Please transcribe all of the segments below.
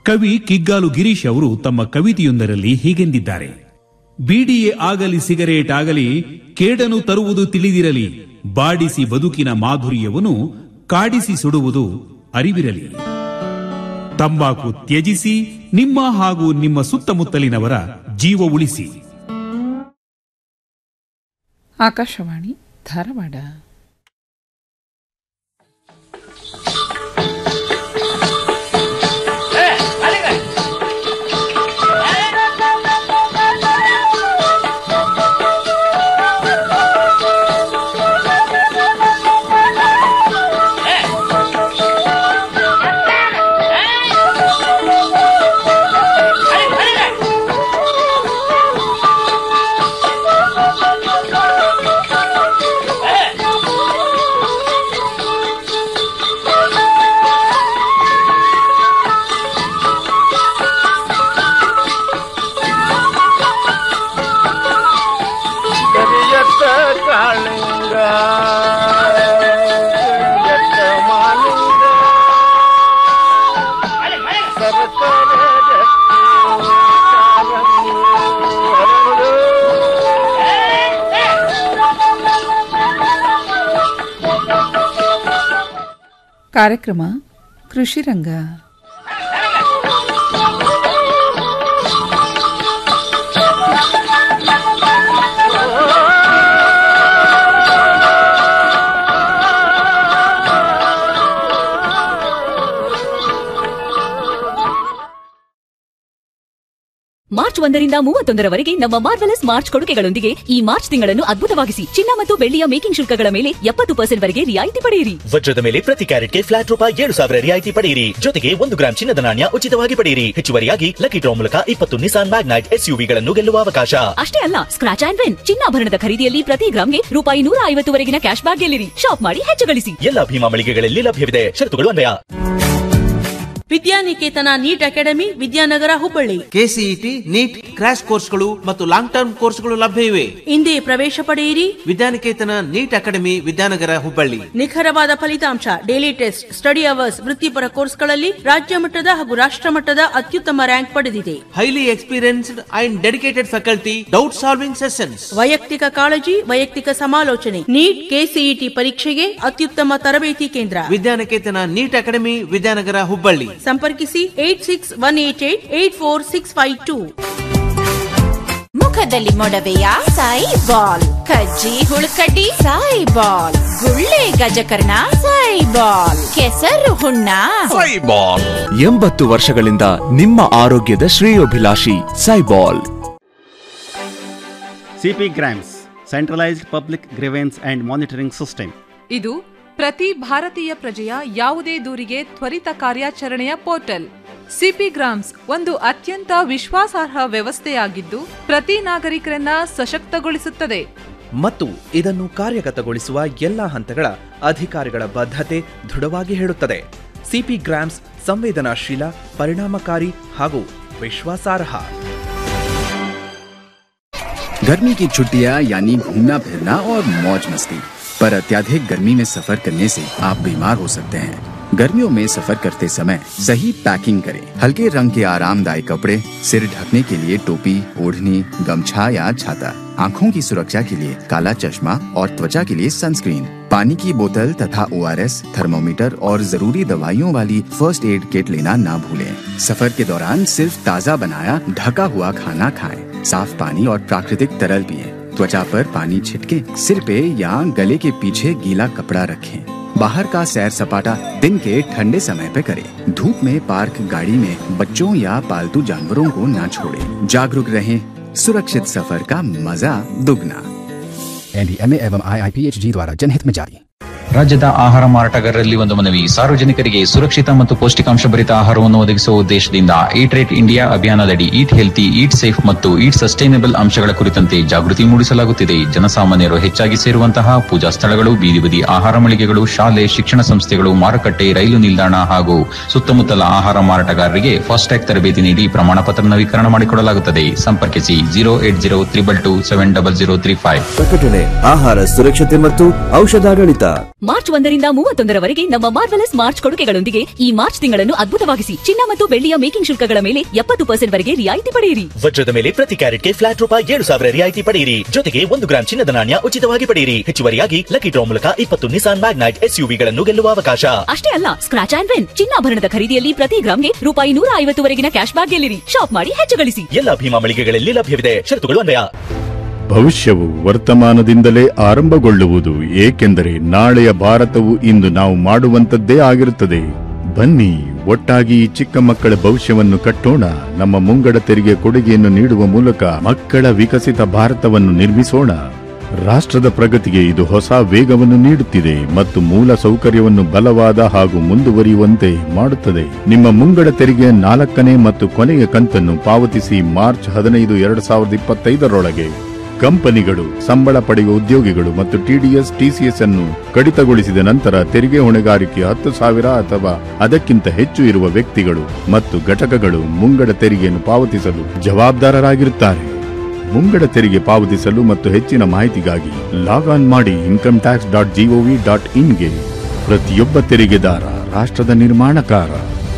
ಕವಿ ಕಿಗ್ಗಾಲು ಗಿರೀಶ್ ಅವರು ತಮ್ಮ ಕವಿತೆಯೊಂದರಲ್ಲಿ ಹೀಗೆಂದಿದ್ದಾರೆ ಬೀಡಿಯೇ ಆಗಲಿ ಸಿಗರೇಟ್ ಆಗಲಿ ಕೇಡನು ತರುವುದು ತಿಳಿದಿರಲಿ ಬಾಡಿಸಿ ಬದುಕಿನ ಮಾಧುರ್ಯವನ್ನು ಕಾಡಿಸಿ ಸುಡುವುದು ಅರಿವಿರಲಿ ತಂಬಾಕು ತ್ಯಜಿಸಿ ನಿಮ್ಮ ಹಾಗೂ ನಿಮ್ಮ ಸುತ್ತಮುತ್ತಲಿನವರ ಜೀವ ಉಳಿಸಿ ಆಕಾಶವಾಣಿ ಧಾರವಾಡ ಕರಿಯತ್ತ ಕಾಳಿಂಗ ಕರಿಯತ್ತ ಮಾಲಿಂಗ ಸರಸರ ರತ್ನ ಕಾಲಂಗಿ ಹರಡು. ಕಾರ್ಯಕ್ರಮ ಕೃಷಿ ರಂಗ ಮಾರ್ಚ್ ಒಂದರಿಂದ ಮೂವತ್ತೊಂದರವರೆಗೆ ನಮ್ಮ ಮಾರ್ವೆಲಸ್ ಮಾರ್ಚ್ ಕೊಡುಗೆಗಳೊಂದಿಗೆ ಈ ಮಾರ್ಚ್ ತಿಂಗಳನ್ನು ಅದ್ಭುತವಾಗಿಸಿ ಚಿನ್ನ ಮತ್ತು ಬೆಳ್ಳಿಯ ಮೇಕಿಂಗ್ ಶುಲ್ಕಗಳ ಮೇಲೆ ಎಪ್ಪತ್ತು ಪರ್ಸೆಂಟ್ ವರೆಗೆ ರಿಯಾಯಿತಿ ಪಡೆಯಿರಿ ವಜ್ರದ ಮೇಲೆ ಪ್ರತಿ ಕ್ಯಾರೆಟ್ಗೆ ಫ್ಲಾಟ್ ರೂಪಾಯಿ ಏಳು ಸಾವಿರ ರಿಯಾಯಿತಿ ಪಡೆಯಿರಿ ಜೊತೆಗೆ ಒಂದು ಗ್ರಾಂ ಚಿನ್ನದ ನಾಣ್ಯ ಉಚಿತವಾಗಿ ಪಡೆಯಿರಿ ಹೆಚ್ಚುವರಿಯಾಗಿ ಲಕ್ಕಿ ಡ್ರಾ ಮೂಲಕ ಇಪ್ಪತ್ತು ನಿಸಾನ್ ಮ್ಯಾಗ್ನೈಟ್ ಎಸ್ಯುವಿಗಳನ್ನು ಗೆಲ್ಲುವ ಅವಕಾಶ ಅಷ್ಟೇ ಅಲ್ಲ ಸ್ಕ್ರಾಚ್ ಆಂಡ್ ವಿನ್ ಚಿನ್ನಾಭರಣದ ಖರೀದಿಯಲ್ಲಿ ಪ್ರತಿ ಗ್ರಾಮ್ಗೆ ರೂಪಾಯಿ ನೂರ ಐವತ್ತುವರೆಗಿನ ಕ್ಯಾಶ್ ಬ್ಯಾಕ್ ಗೆಲ್ಲಿರಿ ಶಾಪ್ ಮಾಡಿ ಹೆಚ್ಚು ಗಳಿಸಿ ಎಲ್ಲ ಭೀಮಾ ಮಳಿಗೆಗಳಲ್ಲಿ ಲಭ್ಯವಿದೆ ಷರತ್ತುಗಳು ಅನ್ವಯ Vidyaniketan NEET academy Vidyanagar Hubballi KCET NEET crash ಕೋರ್ಸ್ಗಳು ಮತ್ತು ಲಾಂಗ್ ಟರ್ಮ್ ಕೋರ್ಸ್ಗಳು ಲಭ್ಯ ಇವೆ ಇಂದೇ ಪ್ರವೇಶ ಪಡೆಯಿರಿ ವಿದ್ಯಾನಿಕೇತನ ನೀಟ್ ಅಕಾಡೆಮಿ ವಿದ್ಯಾನಗರ ಹುಬ್ಬಳ್ಳಿ ನಿಖರವಾದ ಫಲಿತಾಂಶ ಡೈಲಿ ಟೆಸ್ಟ್ ಸ್ಟಡಿ ಅವರ್ಸ್ ವೃತ್ತಿಪರ ಕೋರ್ಸ್ಗಳಲ್ಲಿ ರಾಜ್ಯ ಮಟ್ಟದ ಹಾಗೂ ರಾಷ್ಟ್ರ ಮಟ್ಟದ ಅತ್ಯುತ್ತಮ ರ್ಯಾಂಕ್ ಪಡೆದಿದೆ highly experienced and dedicated faculty doubt solving sessions ವೈಯಕ್ತಿಕ ಕಾಳಜಿ ವೈಯಕ್ತಿಕ ಸಮಾಲೋಚನೆ ನೀಟ್ ಕೆಸಿಇಟಿ ಪರೀಕ್ಷೆಗೆ ಅತ್ಯುತ್ತಮ ತರಬೇತಿ ಕೇಂದ್ರ ವಿದ್ಯಾನಿಕೇತನ ನೀಟ್ ಅಕಾಡೆಮಿ ವಿದ್ಯಾನಗರ ಹುಬ್ಬಳ್ಳಿ ಸಂಪರ್ಕಿಸಿ eight six one eight eight eight four six five two ಮುಖದಲ್ಲಿ ಮೊಡವೆಯ ಸಾಯಿ ಬಾಲ್ ಕಜ್ಜಿ ಹುಳುಕಡ್ಡಿ ಸಾಯಿ ಬಾಲ್ ಗುಳ್ಳೆ ಗಜಕರ್ಣ ಸಾಯಿ ಬಾಲ್ ಕೆಸರು ಹುಣ್ಣ ಎಂಬತ್ತು ವರ್ಷಗಳಿಂದ ನಿಮ್ಮ ಆರೋಗ್ಯದ ಶ್ರೇಯೋಭಿಲಾಷಿ Saibol CP grams centralised public grievance and monitoring system ಇದು ಪ್ರತಿ ಭಾರತೀಯ ಪ್ರಜೆಯ ಯಾವುದೇ ದೂರಿಗೆ ತ್ವರಿತ ಕಾರ್ಯಾಚರಣೆಯ ಪೋರ್ಟಲ್ ಸಿಪಿ ಗ್ರಾಮ್ಸ್ ಒಂದು ಅತ್ಯಂತ ವಿಶ್ವಾಸಾರ್ಹ ವ್ಯವಸ್ಥೆಯಾಗಿದ್ದು ಪ್ರತಿ ನಾಗರಿಕರನ್ನ ಸಶಕ್ತಗೊಳಿಸುತ್ತದೆ ಮತ್ತು ಇದನ್ನು ಕಾರ್ಯಗತಗೊಳಿಸುವ ಎಲ್ಲ ಹಂತಗಳ ಅಧಿಕಾರಿಗಳ ಬದ್ಧತೆ ದೃಢವಾಗಿ ಹೇಳುತ್ತದೆ ಸಿಪಿ ಗ್ರಾಮ್ಸ್ ಸಂವೇದನಾಶೀಲ ಪರಿಣಾಮಕಾರಿ ಹಾಗೂ ವಿಶ್ವಾಸಾರ್ಹ गर्मी की छुट्टियां यानी घूमना फिरना और मौज मस्ती पर अत्याधिक गर्मी में सफर करने से आप बीमार हो सकते हैं गर्मियों में सफर करते समय सही पैकिंग करें हल्के रंग के आरामदायक कपड़े सिर ढकने के लिए टोपी ओढ़नी गमछा या छाता आँखों की सुरक्षा के लिए काला चश्मा और त्वचा के लिए सनस्क्रीन पानी की बोतल तथा ओ थर्मोमीटर और जरूरी दवाइयों वाली फर्स्ट एड किट लेना ना भूलें सफर के दौरान सिर्फ ताज़ा बनाया ढका हुआ खाना खाएं साफ पानी और प्राकृतिक तरल पिएं त्वचा पर पानी छिटके सिर पे या गले के पीछे गीला कपड़ा रखें बाहर का सैर सपाटा दिन के ठंडे समय पे करें धूप में पार्क गाड़ी में बच्चों या पालतू जानवरों को ना छोड़ें जागरूक रहें सुरक्षित सफर का मजा दुगना एनडीएमए एवं आईआईपीएचजी द्वारा जनहित में जारी ರಾಜ್ಯದ ಆಹಾರ ಮಾರಾಟಗಾರರಲ್ಲಿ ಒಂದು ಮನವಿ ಸಾರ್ವಜನಿಕರಿಗೆ ಸುರಕ್ಷಿತ ಮತ್ತು ಪೌಷ್ಟಿಕಾಂಶ ಭರಿತ ಆಹಾರವನ್ನು ಒದಗಿಸುವ ಉದ್ದೇಶದಿಂದ ಈಟ್ ರೇಟ್ ಇಂಡಿಯಾ ಅಭಿಯಾನದಡಿ ಈಟ್ ಹೆಲ್ತಿ ಈಟ್ ಸೇಫ್ ಮತ್ತು ಈಟ್ ಸಸ್ಟೈನಬಲ್ ಅಂಶಗಳ ಕುರಿತಂತೆ ಜಾಗೃತಿ ಮೂಡಿಸಲಾಗುತ್ತಿದೆ ಜನಸಾಮಾನ್ಯರು ಹೆಚ್ಚಾಗಿ ಸೇರುವಂತಹ ಪೂಜಾ ಸ್ಥಳಗಳು ಬೀದಿ ಬದಿ ಆಹಾರ ಮಳಿಗೆಗಳು ಶಾಲೆ ಶಿಕ್ಷಣ ಸಂಸ್ಥೆಗಳು ಮಾರುಕಟ್ಟೆ ರೈಲು ನಿಲ್ದಾಣ ಹಾಗೂ ಸುತ್ತಮುತ್ತಲ ಆಹಾರ ಮಾರಾಟಗಾರರಿಗೆ ಫಾಸ್ಟ್ಯಾಗ್ ತರಬೇತಿ ನೀಡಿ ಪ್ರಮಾಣ ಪತ್ರ ನವೀಕರಣ ಮಾಡಿಕೊಡಲಾಗುತ್ತದೆ ಸಂಪರ್ಕಿಸಿ zero eight zero triple two seven double zero three five ಪ್ರಕಟಣೆ ಆಹಾರ ಸುರಕ್ಷತೆ ಮತ್ತು ಔಷಧಾಡಳಿತ ಮಾರ್ಚ್ ಒಂದರಿಂದ ಮೂವತ್ತೊಂದರವರೆಗೆ ನಮ್ಮ ಮಾರ್ವೆಲಸ್ ಮಾರ್ಚ್ ಕೊಡುಗೆಗಳೊಂದಿಗೆ ಈ ಮಾರ್ಚ್ ತಿಂಗಳನ್ನು ಅದ್ಭುತವಾಗಿಸಿ ಚಿನ್ನ ಮತ್ತು ಬೆಳ್ಳಿಯ ಮೇಕಿಂಗ್ ಶುಲ್ಕಗಳ ಮೇಲೆ ಎಪ್ಪತ್ತು ಪರ್ಸೆಂಟ್ ವರೆಗೆ ರಿಯಾಯಿತಿ ಪಡೆಯಿರಿ ವಜ್ರದ ಮೇಲೆ ಪ್ರತಿ ಕ್ಯಾರೆಟ್ಗೆ ಫ್ಲಾಟ್ ರೂಪಾಯಿ ಏಳು ಸಾವಿರ ರಿಯಾಯಿತಿ ಪಡೆಯಿರಿ ಜೊತೆಗೆ ಒಂದು ಗ್ರಾಂ ಚಿನ್ನದ ನಾಣ್ಯ ಉಚಿತವಾಗಿ ಪಡೆಯಿರಿ ಹೆಚ್ಚುವರಿಯಾಗಿ ಲಕ್ಕಿ ಡ್ರಾ ಮೂಲಕ ಇಪ್ಪತ್ತು ನಿಸಾನ್ ಮ್ಯಾಗ್ನೈಟ್ ಎಸ್ಯುವಿಗಳನ್ನು ಗೆಲ್ಲುವ ಅವಕಾಶ ಅಷ್ಟೇ ಅಲ್ಲ ಸ್ಕ್ರಾಚ್ ಆಂಡ್ ವಿನ್ ಚಿನ್ನಾಭರಣದ ಖರೀದಿಯಲ್ಲಿ ಪ್ರತಿ ಗ್ರಾಮ್ಗೆ ರೂಪಾಯಿ ನೂರ ಐವತ್ತುವರೆಗಿನ ಕ್ಯಾಶ್ ಬ್ಯಾಕ್ ಗೆಲ್ಲಿರಿ ಶಾಪ್ ಮಾಡಿ ಹೆಚ್ಚು ಗಳಿಸಿ ಎಲ್ಲ ಭೀಮಾ ಮಳಿಗೆಗಳಲ್ಲಿ ಲಭ್ಯವಿದೆ ಷರತ್ತುಗಳು ಅನ್ವಯ ಭವಿಷ್ಯವು ವರ್ತಮಾನದಿಂದಲೇ ಆರಂಭಗೊಳ್ಳುವುದು ಏಕೆಂದರೆ ನಾಳೆಯ ಭಾರತವು ಇಂದು ನಾವು ಮಾಡುವಂತದ್ದೇ ಆಗಿರುತ್ತದೆ ಬನ್ನಿ ಒಟ್ಟಾಗಿ ಈ ಚಿಕ್ಕ ಮಕ್ಕಳ ಭವಿಷ್ಯವನ್ನು ಕಟ್ಟೋಣ ನಮ್ಮ ಮುಂಗಡ ತೆರಿಗೆ ಕೊಡುಗೆಯನ್ನು ನೀಡುವ ಮೂಲಕ ಮಕ್ಕಳ ವಿಕಸಿತ ಭಾರತವನ್ನು ನಿರ್ಮಿಸೋಣ ರಾಷ್ಟ್ರದ ಪ್ರಗತಿಗೆ ಇದು ಹೊಸ ವೇಗವನ್ನು ನೀಡುತ್ತಿದೆ ಮತ್ತು ಮೂಲ ಸೌಕರ್ಯವನ್ನು ಬಲವಾದ ಹಾಗೂ ಮುಂದುವರಿಯುವಂತೆ ಮಾಡುತ್ತದೆ ನಿಮ್ಮ ಮುಂಗಡ ತೆರಿಗೆ ನಾಲ್ಕನೇ ಮತ್ತು ಕೊನೆಯ ಕಂತನ್ನು ಪಾವತಿಸಿ ಮಾರ್ಚ್ ಹದಿನೈದು ಎರಡು ಸಾವಿರದ ಇಪ್ಪತ್ತೈದರೊಳಗೆ ಕಂಪನಿಗಳು ಸಂಬಳ ಪಡೆಯುವ ಉದ್ಯೋಗಿಗಳು ಮತ್ತು ಟಿಡಿಎಸ್ ಟಿಸಿಎಸ್ ಅನ್ನು ಕಡಿತಗೊಳಿಸಿದ ನಂತರ ತೆರಿಗೆ ಹೊಣೆಗಾರಿಕೆ ಹತ್ತು ಸಾವಿರ ಅಥವಾ ಅದಕ್ಕಿಂತ ಹೆಚ್ಚು ಇರುವ ವ್ಯಕ್ತಿಗಳು ಮತ್ತು ಘಟಕಗಳು ಮುಂಗಡ ತೆರಿಗೆಯನ್ನು ಪಾವತಿಸಲು ಜವಾಬ್ದಾರರಾಗಿರುತ್ತಾರೆ ಮುಂಗಡ ತೆರಿಗೆ ಪಾವತಿಸಲು ಮತ್ತು ಹೆಚ್ಚಿನ ಮಾಹಿತಿಗಾಗಿ ಲಾಗ್ ಆನ್ ಮಾಡಿ income tax dot GOV dot ಇನ್ಗೆ ಪ್ರತಿಯೊಬ್ಬ ತೆರಿಗೆದಾರ ರಾಷ್ಟ್ರದ ನಿರ್ಮಾಣಕಾರ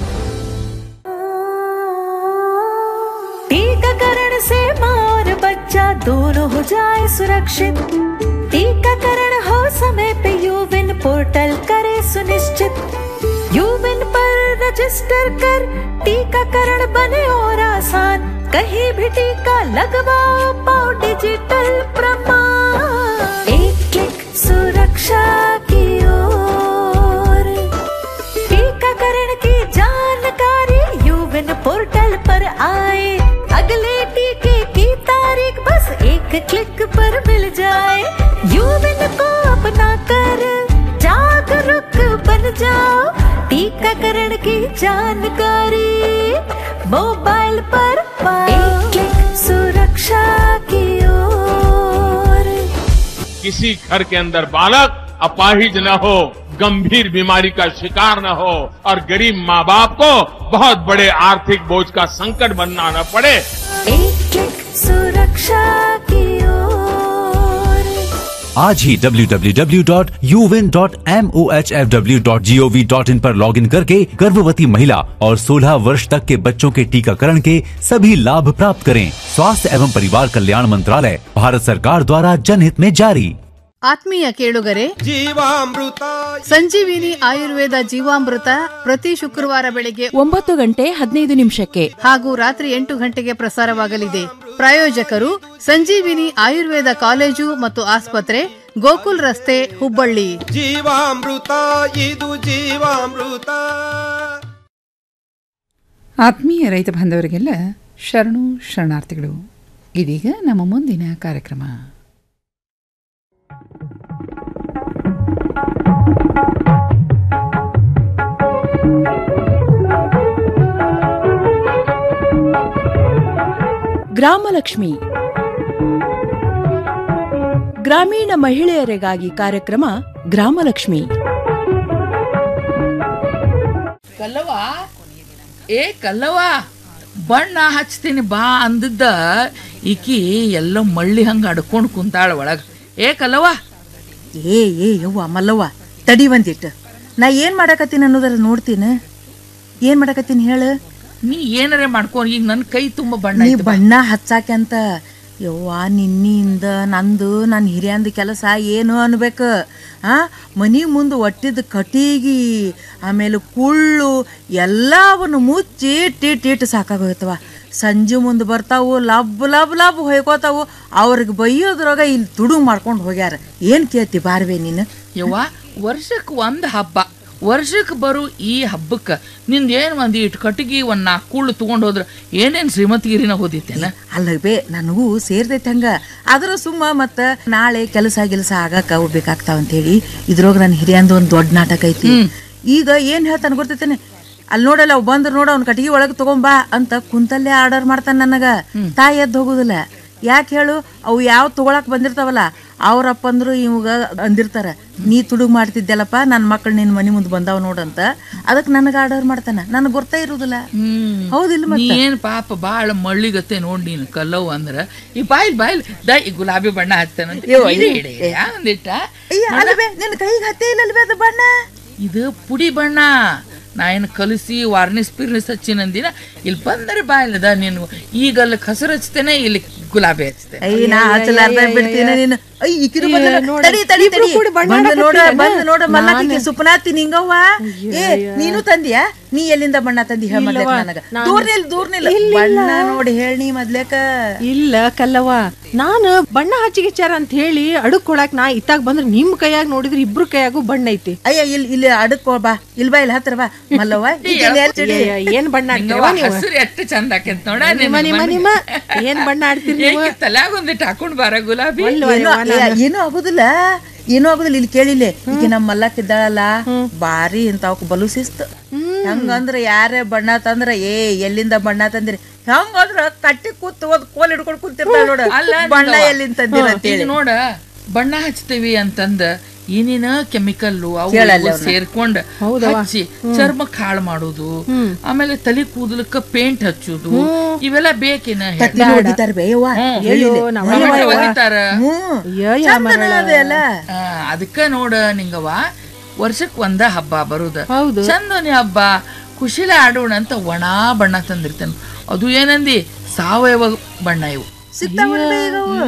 टीकाकरण से माँ और बच्चा दोनों हो जाए सुरक्षित टीकाकरण हो समय पे यूविन पोर्टल करे सुनिश्चित यूविन पर रजिस्टर कर टीकाकरण बने और आसान कहीं भी टीका लगवाओ पाओ डिजिटल प्रमाण एक क्लिक सुरक्षा की ओर टीकाकरण की जानकारी यूविन पोर्टल पर आए अगले टीके की तारीख बस एक क्लिक पर मिल जाए यूविन को अपना कर जागरूक बन जाओ टीकाकरण की जानकारी मोबाइल पर पाओ एक क्लिक सुरक्षा की ओर किसी घर के अंदर बालक अपाहिज न हो गंभीर बीमारी का शिकार न हो और गरीब माँ बाप को बहुत बड़े आर्थिक बोझ का संकट बनना न पड़े एक क्लिक सुरक्षा की ओर आज ही www.uvin.mohfw.gov.in पर लॉगिन करके गर्भवती महिला और 16 वर्ष तक के बच्चों के टीकाकरण के सभी लाभ प्राप्त करें स्वास्थ्य एवं परिवार कल्याण मंत्रालय भारत सरकार द्वारा जनहित में जारी ಆತ್ಮೀಯ ಕೇಳುಗರೆ ಜೀವಾಮೃತ ಸಂಜೀವಿನಿ ಆಯುರ್ವೇದ ಜೀವಾಮೃತ ಪ್ರತಿ ಶುಕ್ರವಾರ ಬೆಳಿಗ್ಗೆ ಒಂಬತ್ತು ಗಂಟೆ ಹದಿನೈದು ನಿಮಿಷಕ್ಕೆ ಹಾಗೂ ರಾತ್ರಿ ಎಂಟು ಗಂಟೆಗೆ ಪ್ರಸಾರವಾಗಲಿದೆ ಪ್ರಾಯೋಜಕರು ಸಂಜೀವಿನಿ ಆಯುರ್ವೇದ ಕಾಲೇಜು ಮತ್ತು ಆಸ್ಪತ್ರೆ ಗೋಕುಲ್ ರಸ್ತೆ ಹುಬ್ಬಳ್ಳಿ ಜೀವಾಮೃತ ಇದು ಜೀವಾಮೃತ ಆತ್ಮೀಯ ರೈತ ಬಾಂಧವರಿಗೆಲ್ಲ ಶರಣು ಶರಣಾರ್ಥಿಗಳು ಇದೀಗ ನಮ್ಮ ಮುಂದಿನ ಕಾರ್ಯಕ್ರಮ ಗ್ರಾಮಲಕ್ಷ್ಮಿ ಗ್ರಾಮೀಣ ಮಹಿಳೆಯರಿಗಾಗಿ ಕಾರ್ಯಕ್ರಮ ಗ್ರಾಮಲಕ್ಷ್ಮಿ ಕಲ್ಲವ ಏ ಕಲ್ಲವ ಬಣ್ಣ ಹಚ್ತೀನಿ ಬಾ ಅಂದಿದ್ದ ಈಕಿ ಎಲ್ಲ ಮಳ್ಳಿ ಹಂಗ ಅಡ್ಕೊಂಡು ಕುಂತಾಳ ಒಳಗ ಏ ಕಲ್ಲವ ಏ ಏ ಯವ್ವ ಮಲ್ಲವ್ವ ತಡಿ ಒಂದಿಟ್ಟು ನಾ ಏನ್ ಮಾಡಕತ್ತೀನಿ ಅನ್ನೋದರ ನೋಡ್ತೀನಿ ಏನ್ ಮಾಡಕತ್ತೀನಿ ಹೇಳು ನೀ ಏನರೇ ಮಾಡ್ಕೊ ಈಗ ನನ್ನ ಕೈ ತುಂಬ ಬಣ್ಣ ನೀ ಐತೆ ಬಾ. ಬಣ್ಣ ಹಚ್ಚಾಕ್ಯಂತ ಯವ್ವ ನಿನ್ನಿಂದ ನಂದು ನನ್ನ ಹಿರಿಯಂದ ಕೆಲಸ ಏನು ಅನ್ಬೇಕು ಆ ಮನಿ ಮುಂದೆ ಒಟ್ಟಿದ ಕಟೀಗಿ ಆಮೇಲೆ ಕುಳ್ಳು ಎಲ್ಲವನ್ನು ಮುಚ್ಚಿ ಟಿಟ್ ಇಟ್ಟು ಸಾಕಾಗೋಯ್ತವ ಸಂಜೆ ಮುಂದೆ ಬರ್ತಾವು ಲಬ್ ಲಬ್ ಲಬ್ ಹೊಯ್ಕೋತಾವು ಅವ್ರಿಗೆ ಬೈಯೋದ್ರಾಗ ಇಲ್ಲಿ ತುಡು ಮಾಡ್ಕೊಂಡು ಹೋಗ್ಯಾರ ಏನು ಕೇಳ್ತಿ ಬಾರ್ವೆ ನೀನು ಯವ್ವ ವರ್ಷಕ್ಕೆ ಒಂದು ಹಬ್ಬ ವರ್ಷಕ್ಕೆ ಬರೋ ಈ ಹಬ್ಬಕ್ಕೆ ನಿಂದ ಏನು ಒಂದು ಇಟ್ಟು ಕಟ್ಟಿಗೆ ಒಂದು ನಾಲ್ಕು ಕುಳ್ಳು ತೊಗೊಂಡು ಹೋದ್ರೆ ಏನೇನು ಶ್ರೀಮಂತಗಿರಿನ ಓದಿತ್ತೇನ ಅಲ್ಲ ಬೇ ನನಗೂ ಸೇರ್ತೈತೆ ಹಂಗ ಆದ್ರೂ ಸುಮ್ಮ ಮತ್ತ ನಾಳೆ ಕೆಲಸ ಗಿಲಸ ಆಗಾಕ ಹೋಗ್ಬೇಕಾಗ್ತಾವ ಅಂತ ಹೇಳಿ ಇದ್ರೊಳಗ ನನ್ನ ಹಿರಿಯಂದು ಒಂದು ದೊಡ್ಡ ನಾಟಕ ಐತಿ ಈಗ ಏನ್ ಹೇಳ್ತಾನ ಗೊತ್ತೈತೇನೆ ಅಲ್ಲಿ ನೋಡಲ್ಲ ಅವ್ ಬಂದ್ರ ನೋಡ ಅವ್ನ ಕಟ್ಟಿಗೆ ಒಳಗೆ ತಗೊಂಬಾ ಅಂತ ಕುಂತಲ್ಲೇ ಆರ್ಡರ್ ಮಾಡ್ತಾನ ನನಗ ತಾಯಿ ಎದ್ದು ಹೋಗುದಿಲ್ಲ ಯಾಕೆ ಹೇಳು ಅವು ಯಾವ ತಗೊಳಕ್ ಬಂದಿರ್ತಾವಲ್ಲ ಅವ್ರಪ್ಪ ಅಂದ್ರು ಇವಾಗ ಅಂದಿರ್ತಾರ ನೀ ತುಡುಗ್ ಮಾಡ್ತಿದ್ದೆಲ್ಲಪ್ಪ ನನ್ನ ಮಕ್ಳು ನಿನ್ನ ಮನೆ ಮುಂದೆ ಬಂದಾವ ನೋಡಂತ ಅದಕ್ಕೆ ನನಗೆ ಆರ್ಡರ್ ಮಾಡ್ತಾನ ನನಗೆ ಗೊತ್ತೇ ಇರುದಿಲ್ಲ ಹೌದಿಲ್ಲ ನೀ ಮತ್ತೆ ಏನ್ ಪಾಪ ಬಾಳ ಮಳ್ಳಿಗತ್ತೆ ನೋಡ್ ನೀನು ಕಲ್ಲವ್ ಅಂದ್ರ ಈ ಬಾಯ್ಲ್ ಬಾಯ್ಲ್ ದ ಈ ಗುಲಾಬಿ ಬಣ್ಣ ಹಚ್ತಾನಂತ ಅಯ್ಯೋ, ಇಡಿ, ಅಯ್ಯೋ. ಇಡಿ, ಯಾ ಒಂದಿಟ್ಟ ಅಯ್ಯ ಅಲ್ವೇ ನಿನ್ನ ಕೈಗೆ ಹತ್ತೇ ಇಲ್ಲ ಅಲ್ವೇ ಅದು ಬಣ್ಣ ಇದು ಪುಡಿ ಬಣ್ಣ ನಾ ಏನು ಕಲಿಸಿ ವಾರ್ನಿಸ್ ಪಿರ್ನಿಸ್ ಹಚ್ಚಿನಂದಿನ ಇಲ್ಲಿ ಬಂದರೆ ಬಾಯ್ಲದ ನೀನು ಈಗ ಅಲ್ಲಿ ಹಸಿರು ಹಚ್ತೇನೆ ಇಲ್ಲಿ ಗುಲಾಬಿ ಹಚ್ತೇನೆ ಅಯ್ಯ ನಾ ಹಚ್ಚಲಾರ್ದ ಬಿಡ್ತೀನಿ ನೀನು ಅಯ್ಯ ಈಕಿರು ಬಂದ ಏ, ನೋಡು. ತಡಿ ತಡಿ ಇಬ್ರು ತಡಿ ಕೂಡಿ ಬಣ್ಣ ಬಂದು ನೋಡ ಆಡಕತ್ತೀರನ? ಬಂದು ನೋಡ ಮಲ್ಲಕ್ಕಿಗೆ ನಾನು- ಸುಪ್ನಾತಿ ನಿಂಗವ್ವ ಏ ನೀನು ತಂದಿಯಾ ನೀ ಎಲ್ಲಿಂದ ಬಣ್ಣ ತಂದಿ ಹೇಳ ಮೊದ್ಲೇಕ ಇಲ್ಲವ್ವ, ನನಗ ನಾನು- ದೂರ ನಿಲ್ ದೂರ ನಿಲ್ ಇಲ್ಲ, ಇಲ್ಲ. ಬಣ್ಣ ನೋಡಿ ಹೇಳಿ ನೀ ಮೊದ್ಲೇಕ ಇಲ್ಲ ಕಲ್ಲವ್ವ ನಾನು ಬಣ್ಣ ಹಚ್ಚಿಗೆಚ್ಚಾರ ಅಂತ ಹೇಳಿ ಅಡುಕ್ ಕೊಡಾಕ್ ನಾ ಇತ್ತಾಗ ಬಂದ್ರೆ ನಿಮ್ ಕೈಯಾಗ ನೋಡಿದ್ರೆ ಇಬ್ರು ಕೈಯಾಗೂ ಬಣ್ಣ ಐತಿ ಅಯ್ಯ ಇಲ್ಲಿ ಇಲ್ಲಿ ಅಡಕ್ಕೋ ಬಾ ಇಲ್ಲಿ ಬಾ ಇಲ್ಲಿ ಹತ್ರ ಬಾ ಮಲ್ಲವ್ವ ಈಕಿನ್ ಎಲ್ ಚಿಡಿ? ಏ, ಏನ್ ಬಣ್ಣ ನಿಂಗವ್ವ ಆಡ್ತೀರವ್ವ ನೀವು ಹಸಿರು ಎಷ್ಟು ಚಂದ ಆಕೈತ್ ನೋಡ ನಿಮ್ಮ ನಿಮ್ಮ ನಿಮ್ಮ ಏನ್ ಬಣ್ಣ ಆಡ್ತೀರಿ ನೀವು ತಲ್ಯಾಗ ಒಂದಿಟ್ಟು ಹಾಕೊಂಡ್ ಬಾರ ಗುಲಾಬಿ ಏನೂ ಏ, ಏನೂ ಆಗುದಿಲ್ಲ ಏನೂ ಆಗುದಿಲ್ಲ ಇಲ್ಲಿ ಕೇಳಿಲ್ಲ ಈಗ ನಮ್ಮ ಮಲ್ಲಕ್ಕ ಇದ್ದಾಳಲ್ಲ ಬಾರಿ ಇಂತಾವಕ್ ಬಲು ಶಿಸ್ತು ಹೆಂಗಂದ್ರ ಯಾರೇ ಬಣ್ಣ ತಂದ್ರ ಏ ಎಲ್ಲಿಂದ ಬಣ್ಣ ತಂದಿರಿ ಹೆಂಗಂದ್ರ ಕಟ್ಟಿ ಕೂತ್ ಒಂದ್ ಕೋಲ್ ಹಿಡ್ಕೊಂಡ್ ಕೂತಿರ್ತಾಳ ನೋಡ ಅಲ್ಲ ಬಣ್ಣ ನಿಂಗವ್ವ. ಎಲ್ಲಿಂದ ತಂದಿರ ಹ್ಮ್, ಅಂತ ಈಗ ಹೇಳಿ ನೋಡ ಬಣ್ಣ ಹಚ್ತೀವಿ ಅಂತಂದ ಏನೇನ ಕೆಮಿಕಲ್ಲು ಅವು ಕೇಳಲ್ಲ ಇವು ಅವ್ನ. ಸೇರ್ಕೊಂಡ್ ಹೌದವ್ವ. ಹಚ್ಚಿ ಹ್ಮ್. ಚರ್ಮಕ್ ಹಾಳು ಮಾಡೋದು ಆಮೇಲೆ ತಲೆ ಕೂದಲಕ್ಕ ಪೇಂಟ್ ಹಚ್ಚುದು ಇವೆಲ್ಲ ಬೇಕೇನ ಹೇಳು? ಕತ್ತಿನ ಹೊಡಿತಾರ ಬೇ ಯವ್ವ ಹ್ಮ್. ಹೇಳಿಲ್ಲ. ಅಯ್ಯೋ, ನಮ್ಮ ಯವ್ವ, ಮನೆ ಯವ್ವ. ಒಗಿತಾರ. ಹ್ಮ್. ಚಂದನ ಅದೇ ಅಲ್ಲ ಆ, ಅದಕ್ಕ ನೋಡ ನಿಂಗವ್ವ ವರ್ಷಕ್ ಒಂದ ಹಬ್ಬ ಬರುದ ಹೌದು. ಚಂದನೆ ಹಬ್ಬ ಖುಷಿಲೆ ಆಡೋಣ ಅಂತ ಒಣ ಬಣ್ಣ ತಂದಿರ್ತೇನೆ ಅದು ಏನಂದಿ ಸಾವಯವ ಬಣ್ಣ ಇವು ಸಿಗ್ತಾವಲ್ಲ ಬೇ ಈಗ ಅವು.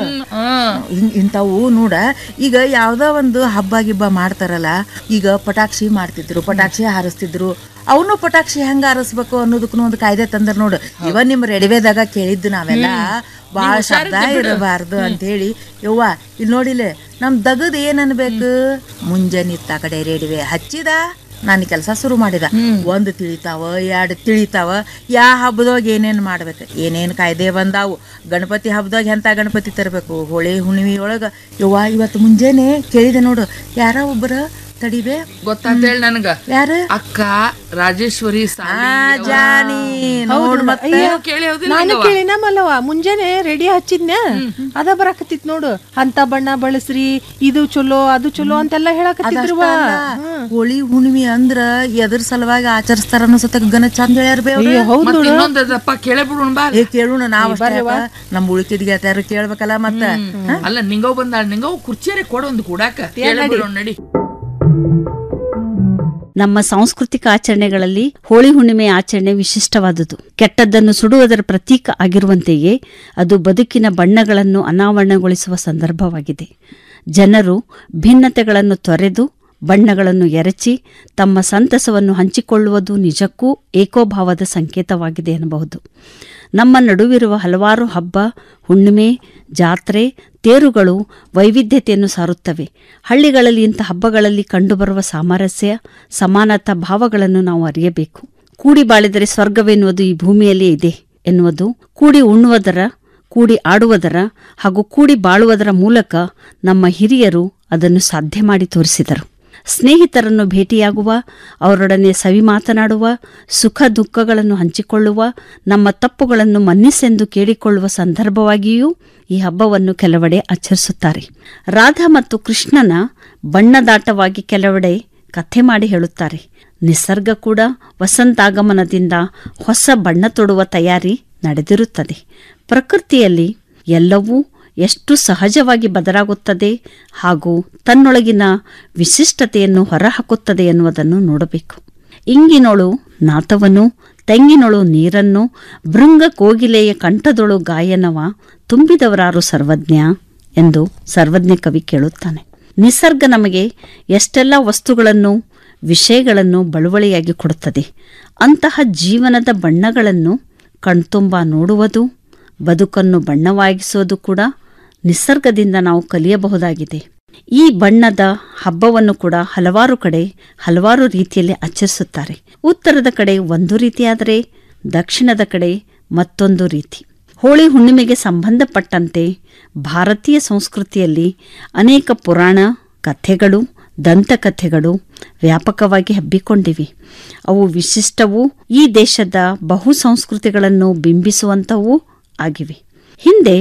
ಇನ್- ಇಂಥವು ನೋಡ ಈಗ ಯಾವ್ದೋ ಒಂದು ಹಬ್ಬ ಗಿಬ್ಬ ಮಾಡ್ತಾರಲ್ಲ ಈಗ ಪಟಾಕ್ಷಿ ಮಾಡ್ತಿದ್ರು ಪಟಾಕ್ಷಿ ಹಾರಿಸ್ತಿದ್ರು ಅವನು ಪಟಾಕ್ಷಿ ಹೆಂಗ ಹಾರಿಸ್ಬೇಕು ಅನ್ನೋದಕ್ಕೂ ಒಂದು ಕಾಯ್ದೆ ತಂದ್ರ ನೋಡು ಇವ ನಿಮ್ ರೆಡಿವೇದಾಗ ಕೇಳಿದ್ದು ನಾವೆಲ್ಲ ಬಾಳ ನೀವು ಶಬ್ದ ಹುಷಾರಿದ್ದು ಬಿಡು. ಇರಬಾರ್ದು ಅಂತ ಹೇಳಿ ಯವ್ವ ಇಲ್ಲಿ ನೋಡಿಲೆ ನಮ್ ದಗದ್ ಏನ್ ಅನ್ಬೇಕು ಮುಂಜಾನೆ ಇತ್ತ ಕಡೆ ರೇಡಿವೆ ಹಚ್ಚಿದ ನಾನು ಕೆಲಸ ಶುರು ಮಾಡಿದ ಒಂದು ತಿಳಿತಾವ ಎರಡು ತಿಳಿತಾವ ಯಾ ಹಬ್ಬದಾಗ ಏನೇನ್ ಮಾಡ್ಬೇಕು ಏನೇನ್ ಕಾಯ್ದೆ ಬಂದಾವು ಗಣಪತಿ ಹಬ್ಬದಾಗ ಎಂತ ಗಣಪತಿ ತರಬೇಕು ಹೋಳಿ ಹುಣ್ಣಿಮೆ ಒಳಗ ಯವ್ವ ಇವತ್ತು ಮುಂಜಾನೆ ಕೇಳಿದೆ ನೋಡು ಯಾರ ಒಬ್ಬರ ತಡಿಬೇ ಗೊತ್ತಾತೇಳಿ ನನಗ ಯಾರ ಅಕ್ಕ ರಾಜೇಶ್ವರಿ ಸಾಲಿ ಅವ್ವ. ಜಾನಿ ನೋಡ್ ಮತ್ತೆ ಅಯ್ಯೋ, ಕೇಳಿ ಹೌದಿಲ್ಲ ನಾನು ನಿಂಗವ್ವ? ಕೇಳಿನ ಮಲ್ಲವ ಮುಂಜಾನೆ ರೆಡಿ ಹಚ್ಚಿದ್ನ ಅದ ಬರಾಕತ್ತಿತ್ ನೋಡು ಅಂತ ಬಣ್ಣ ಬಳಸ್ರಿ ಇದು ಚಲೋ ಅದು ಚಲೋ ಅಂತೆಲ್ಲ ಹೇಳಕತ್ತಿದ್ರುವ ಅದಷ್ಟೇ ಅಲ್ಲ, ಹೋಳಿ ಹುಣ್ಣಿಮೆ ಅಂದ್ರ ಎದ್ರ ಸಲುವಾಗಿ ಆಚರಿಸ್ತಾರ ಅನ್ನೋ ಗನ ಚಂದ ಹೇಳ್ಯಾರ ಬೇ ಅವ್ರು. ಮತ್ತ್ ಇನ್ನೊಂದ್ ಅದಪ್ಪ ಕೇಳೇ ಬಿಡೋಣ ಬಾ ಏ ಕೇಳೋಣ ನಾವ್ ಅಷ್ಟೇ ಯಾಕ? ನಮ್ ಉಳಿಕಿದ ಗೆಳತಿಯರು ಕೇಳ್ಬೇಕಲ್ಲ ಮತ್ತ ಹ? ಅಲ್ಲ ನಿಂಗವ್ ಬಂದಾಳ ನಿಂಗವ್ ಕುರ್ಚಿಯರೇ ಕೊಡು ಒಂದು ಕೂಡಾಕ ಕೇಳೇ ನಡಿ. ಬಿಡೋಣ ನಡಿ ನಮ್ಮ ಸಾಂಸ್ಕೃತಿಕ ಆಚರಣೆಗಳಲ್ಲಿ ಹೋಳಿ ಹುಣ್ಣಿಮೆ ಆಚರಣೆ ವಿಶಿಷ್ಟವಾದುದು ಕೆಟ್ಟದ್ದನ್ನು ಸುಡುವುದರ ಪ್ರತೀಕ ಆಗಿರುವಂತೆಯೇ ಅದು ಬದುಕಿನ ಬಣ್ಣಗಳನ್ನು ಅನಾವರಣಗೊಳಿಸುವ ಸಂದರ್ಭವಾಗಿದೆ ಜನರು ಭಿನ್ನತೆಗಳನ್ನು ತೊರೆದು ಬಣ್ಣಗಳನ್ನು ಎರಚಿ ತಮ್ಮ ಸಂತಸವನ್ನು ಹಂಚಿಕೊಳ್ಳುವುದು ನಿಜಕ್ಕೂ ಏಕೋಭಾವದ ಸಂಕೇತವಾಗಿದೆ ಎನ್ನಬಹುದು ನಮ್ಮ ನಡುವಿರುವ ಹಲವಾರು ಹಬ್ಬ ಹುಣ್ಣಿಮೆ ಜಾತ್ರೆ ತೇರುಗಳು ವೈವಿಧ್ಯತೆಯನ್ನು ಸಾರುತ್ತವೆ ಹಳ್ಳಿಗಳಲ್ಲಿ ಇಂಥ ಹಬ್ಬಗಳಲ್ಲಿ ಕಂಡುಬರುವ ಸಾಮರಸ್ಯ ಸಮಾನತಾ ಭಾವಗಳನ್ನು ನಾವು ಅರಿಯಬೇಕು ಕೂಡಿ ಬಾಳಿದರೆ ಸ್ವರ್ಗವೆನ್ನುವುದು ಈ ಭೂಮಿಯಲ್ಲೇ ಇದೆ ಎನ್ನುವುದು ಕೂಡಿ ಉಣ್ಣುವುದರ ಕೂಡಿ ಆಡುವುದರ ಹಾಗೂ ಕೂಡಿ ಬಾಳುವುದರ ಮೂಲಕ ನಮ್ಮ ಹಿರಿಯರು ಅದನ್ನು ಸಾಧ್ಯ ಮಾಡಿ ತೋರಿಸಿದರು ಸ್ನೇಹಿತರನ್ನು ಭೇಟಿಯಾಗುವ ಅವರೊಡನೆ ಸವಿ ಮಾತನಾಡುವ ಸುಖ ದುಃಖಗಳನ್ನು ಹಂಚಿಕೊಳ್ಳುವ ನಮ್ಮ ತಪ್ಪುಗಳನ್ನು ಮನ್ನಿಸೆಂದು ಕೇಳಿಕೊಳ್ಳುವ ಸಂದರ್ಭವಾಗಿಯೂ ಈ ಹಬ್ಬವನ್ನು ಕೆಲವೆಡೆ ಆಚರಿಸುತ್ತಾರೆ ರಾಧಾ ಮತ್ತು ಕೃಷ್ಣನ ಬಣ್ಣದಾಟವಾಗಿ ಕೆಲವೆಡೆ ಕಥೆ ಮಾಡಿ ಹೇಳುತ್ತಾರೆ ನಿಸರ್ಗ ಕೂಡ ವಸಂತಾಗಮನದಿಂದ ಹೊಸ ಬಣ್ಣ ತೊಡುವ ತಯಾರಿ ನಡೆದಿರುತ್ತದೆ ಪ್ರಕೃತಿಯಲ್ಲಿ ಎಲ್ಲವೂ ಎಷ್ಟು ಸಹಜವಾಗಿ ಬದಲಾಗುತ್ತದೆ ಹಾಗೂ ತನ್ನೊಳಗಿನ ವಿಶಿಷ್ಟತೆಯನ್ನು ಹೊರಹಾಕುತ್ತದೆ ಎನ್ನುವುದನ್ನು ನೋಡಬೇಕು ಇಂಗಿನೊಳು ನಾತವನು ತೆಂಗಿನೊಳು ನೀರನ್ನು ಭೃಂಗ ಕೋಗಿಲೆಯ ಕಂಠದೊಳು ಗಾಯನವ ತುಂಬಿದವರಾರು ಸರ್ವಜ್ಞ ಎಂದು ಸರ್ವಜ್ಞ ಕವಿ ಕೇಳುತ್ತಾನೆ ನಿಸರ್ಗ ನಮಗೆ ಎಷ್ಟೆಲ್ಲ ವಸ್ತುಗಳನ್ನು ವಿಷಯಗಳನ್ನು ಬಳುವಳಿಯಾಗಿ ಕೊಡುತ್ತದೆ ಅಂತಹ ಜೀವನದ ಬಣ್ಣಗಳನ್ನು ಕಣ್ತುಂಬ ನೋಡುವುದು ಬದುಕನ್ನು ಬಣ್ಣವಾಗಿಸುವುದು ಕೂಡ ನಿಸರ್ಗದಿಂದ ನಾವು ಕಲಿಯಬಹುದಾಗಿದೆ ಈ ಬಣ್ಣದ ಹಬ್ಬವನ್ನು ಕೂಡ ಹಲವಾರು ಕಡೆ ಹಲವಾರು ರೀತಿಯಲ್ಲಿ ಆಚರಿಸುತ್ತಾರೆ ಉತ್ತರದ ಕಡೆ ಒಂದು ರೀತಿಯಾದರೆ ದಕ್ಷಿಣದ ಕಡೆ ಮತ್ತೊಂದು ರೀತಿ ಹೋಳಿ ಹುಣ್ಣಿಮೆಗೆ ಸಂಬಂಧಪಟ್ಟಂತೆ ಭಾರತೀಯ ಸಂಸ್ಕೃತಿಯಲ್ಲಿ ಅನೇಕ ಪುರಾಣ ಕಥೆಗಳು ದಂತಕಥೆಗಳು ವ್ಯಾಪಕವಾಗಿ ಹಬ್ಬಿಕೊಂಡಿವೆ ಅವು ವಿಶಿಷ್ಟವೂ ಈ ದೇಶದ ಬಹು ಸಂಸ್ಕೃತಿಗಳನ್ನು ಬಿಂಬಿಸುವಂಥವೂ ಆಗಿವೆ ಹಿಂದೆ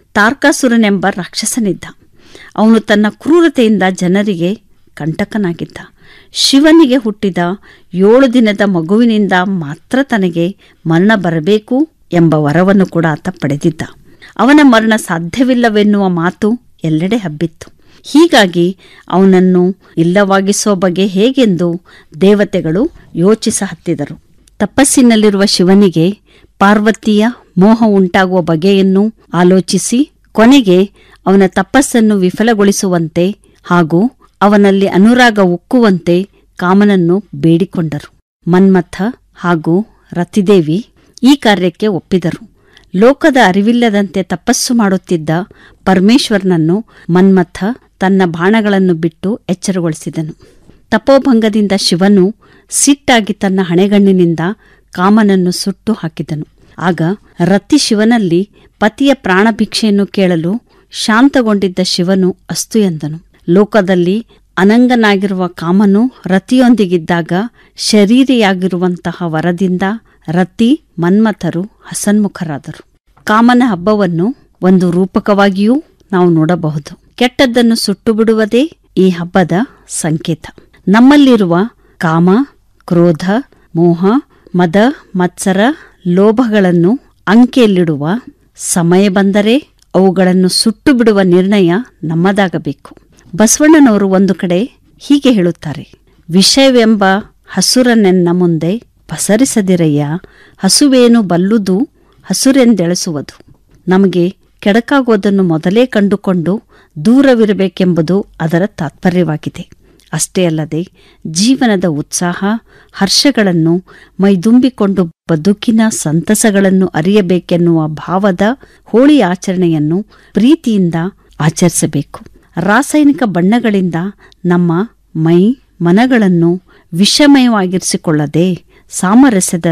ತಾರ್ಕಾಸುರನೆಂಬ ರಾಕ್ಷಸನಿದ್ದ ಅವನು ತನ್ನ ಕ್ರೂರತೆಯಿಂದ ಜನರಿಗೆ ಕಂಟಕನಾಗಿದ್ದ ಶಿವನಿಗೆ ಹುಟ್ಟಿದ ಏಳು ದಿನದ ಮಗುವಿನಿಂದ ಮಾತ್ರ ತನಗೆ ಮರಣ ಬರಬೇಕು ಎಂಬ ವರವನ್ನು ಕೂಡ ಆತ ಪಡೆದಿದ್ದ ಅವನ ಮರಣ ಸಾಧ್ಯವಿಲ್ಲವೆನ್ನುವ ಮಾತು ಎಲ್ಲೆಡೆ ಹಬ್ಬಿತ್ತು ಹೀಗಾಗಿ ಅವನನ್ನು ಇಲ್ಲವಾಗಿಸೋ ಬಗೆ ಹೇಗೆಂದು ದೇವತೆಗಳು ಯೋಚಿಸ ಹತ್ತಿದರು ತಪಸ್ಸಿನಲ್ಲಿರುವ ಶಿವನಿಗೆ ಪಾರ್ವತಿಯ ಮೋಹ ಉಂಟಾಗುವ ಬಗೆಯನ್ನು ಆಲೋಚಿಸಿ ಕೊನೆಗೆ ಅವನ ತಪಸ್ಸನ್ನು ವಿಫಲಗೊಳಿಸುವಂತೆ ಹಾಗೂ ಅವನಲ್ಲಿ ಅನುರಾಗ ಉಕ್ಕುವಂತೆ ಕಾಮನನ್ನು ಬೇಡಿಕೊಂಡರು ಮನ್ಮಥ ಹಾಗೂ ರತಿದೇವಿ ಈ ಕಾರ್ಯಕ್ಕೆ ಒಪ್ಪಿದರು ಲೋಕದ ಅರಿವಿಲ್ಲದಂತೆ ತಪಸ್ಸು ಮಾಡುತ್ತಿದ್ದ ಪರಮೇಶ್ವರನನ್ನು ಮನ್ಮಥ ತನ್ನ ಬಾಣಗಳನ್ನು ಬಿಟ್ಟು ಎಚ್ಚರಗೊಳಿಸಿದನು ತಪೋಭಂಗದಿಂದ ಶಿವನು ಸಿಟ್ಟಾಗಿ ತನ್ನ ಹಣೆಗಣ್ಣಿನಿಂದ ಕಾಮನನ್ನು ಸುಟ್ಟು ಹಾಕಿದನು ಆಗ ರತಿ ಶಿವನಲ್ಲಿ ಪತಿಯ ಪ್ರಾಣಭಿಕ್ಷೆಯನ್ನು ಕೇಳಲು ಶಾಂತಗೊಂಡಿದ್ದ ಶಿವನು ಅಸ್ತು ಎಂದನು ಲೋಕದಲ್ಲಿ ಅನಂಗನಾಗಿರುವ ಕಾಮನು ರತಿಯೊಂದಿಗಿದ್ದಾಗ ಶರೀರಿಯಾಗಿರುವಂತಹ ವರದಿಂದ ರತಿ ಮನ್ಮಥರು ಹಸನ್ಮುಖರಾದರು ಕಾಮನ ಹಬ್ಬವನ್ನು ಒಂದು ರೂಪಕವಾಗಿಯೂ ನಾವು ನೋಡಬಹುದು ಕೆಟ್ಟದ್ದನ್ನು ಸುಟ್ಟು ಬಿಡುವುದೇ ಈ ಹಬ್ಬದ ಸಂಕೇತ ನಮ್ಮಲ್ಲಿರುವ ಕಾಮ ಕ್ರೋಧ ಮೋಹ ಮದ ಮತ್ಸರ ಲೋಭಗಳನ್ನು ಅಂಕೆಯಲ್ಲಿಡುವ ಸಮಯ ಬಂದರೆ ಅವುಗಳನ್ನು ಸುಟ್ಟು ಬಿಡುವ ನಿರ್ಣಯ ನಮ್ಮದಾಗಬೇಕು ಬಸವಣ್ಣನವರು ಒಂದು ಕಡೆ ಹೀಗೆ ಹೇಳುತ್ತಾರೆ ವಿಷಯವೆಂಬ ಹಸುರನೆನ್ನ ಮುಂದೆ ಪಸರಿಸದಿರಯ್ಯ ಹಸುವೇನು ಬಲ್ಲುದು ಹಸುರೆಂದೆಳಸುವುದು ನಮಗೆ ಕೆಡಕಾಗುವುದನ್ನು ಮೊದಲೇ ಕಂಡುಕೊಂಡು ದೂರವಿರಬೇಕೆಂಬುದು ಅದರ ತಾತ್ಪರ್ಯವಾಗಿದೆ ಅಷ್ಟೇ ಅಲ್ಲದೆ ಜೀವನದ ಉತ್ಸಾಹ ಹರ್ಷಗಳನ್ನು ಮೈದುಂಬಿಕೊಂಡು ಬದುಕಿನ ಸಂತಸಗಳನ್ನು ಅರಿಯಬೇಕೆನ್ನುವ ಭಾವದ ಹೋಳಿ ಆಚರಣೆಯನ್ನು ಪ್ರೀತಿಯಿಂದ ಆಚರಿಸಬೇಕು ರಾಸಾಯನಿಕ ಬಣ್ಣಗಳಿಂದ ನಮ್ಮ ಮೈ ಮನಗಳನ್ನು ವಿಷಮಯವಾಗಿರಿಸಿಕೊಳ್ಳದೆ ಸಾಮರಸ್ಯದ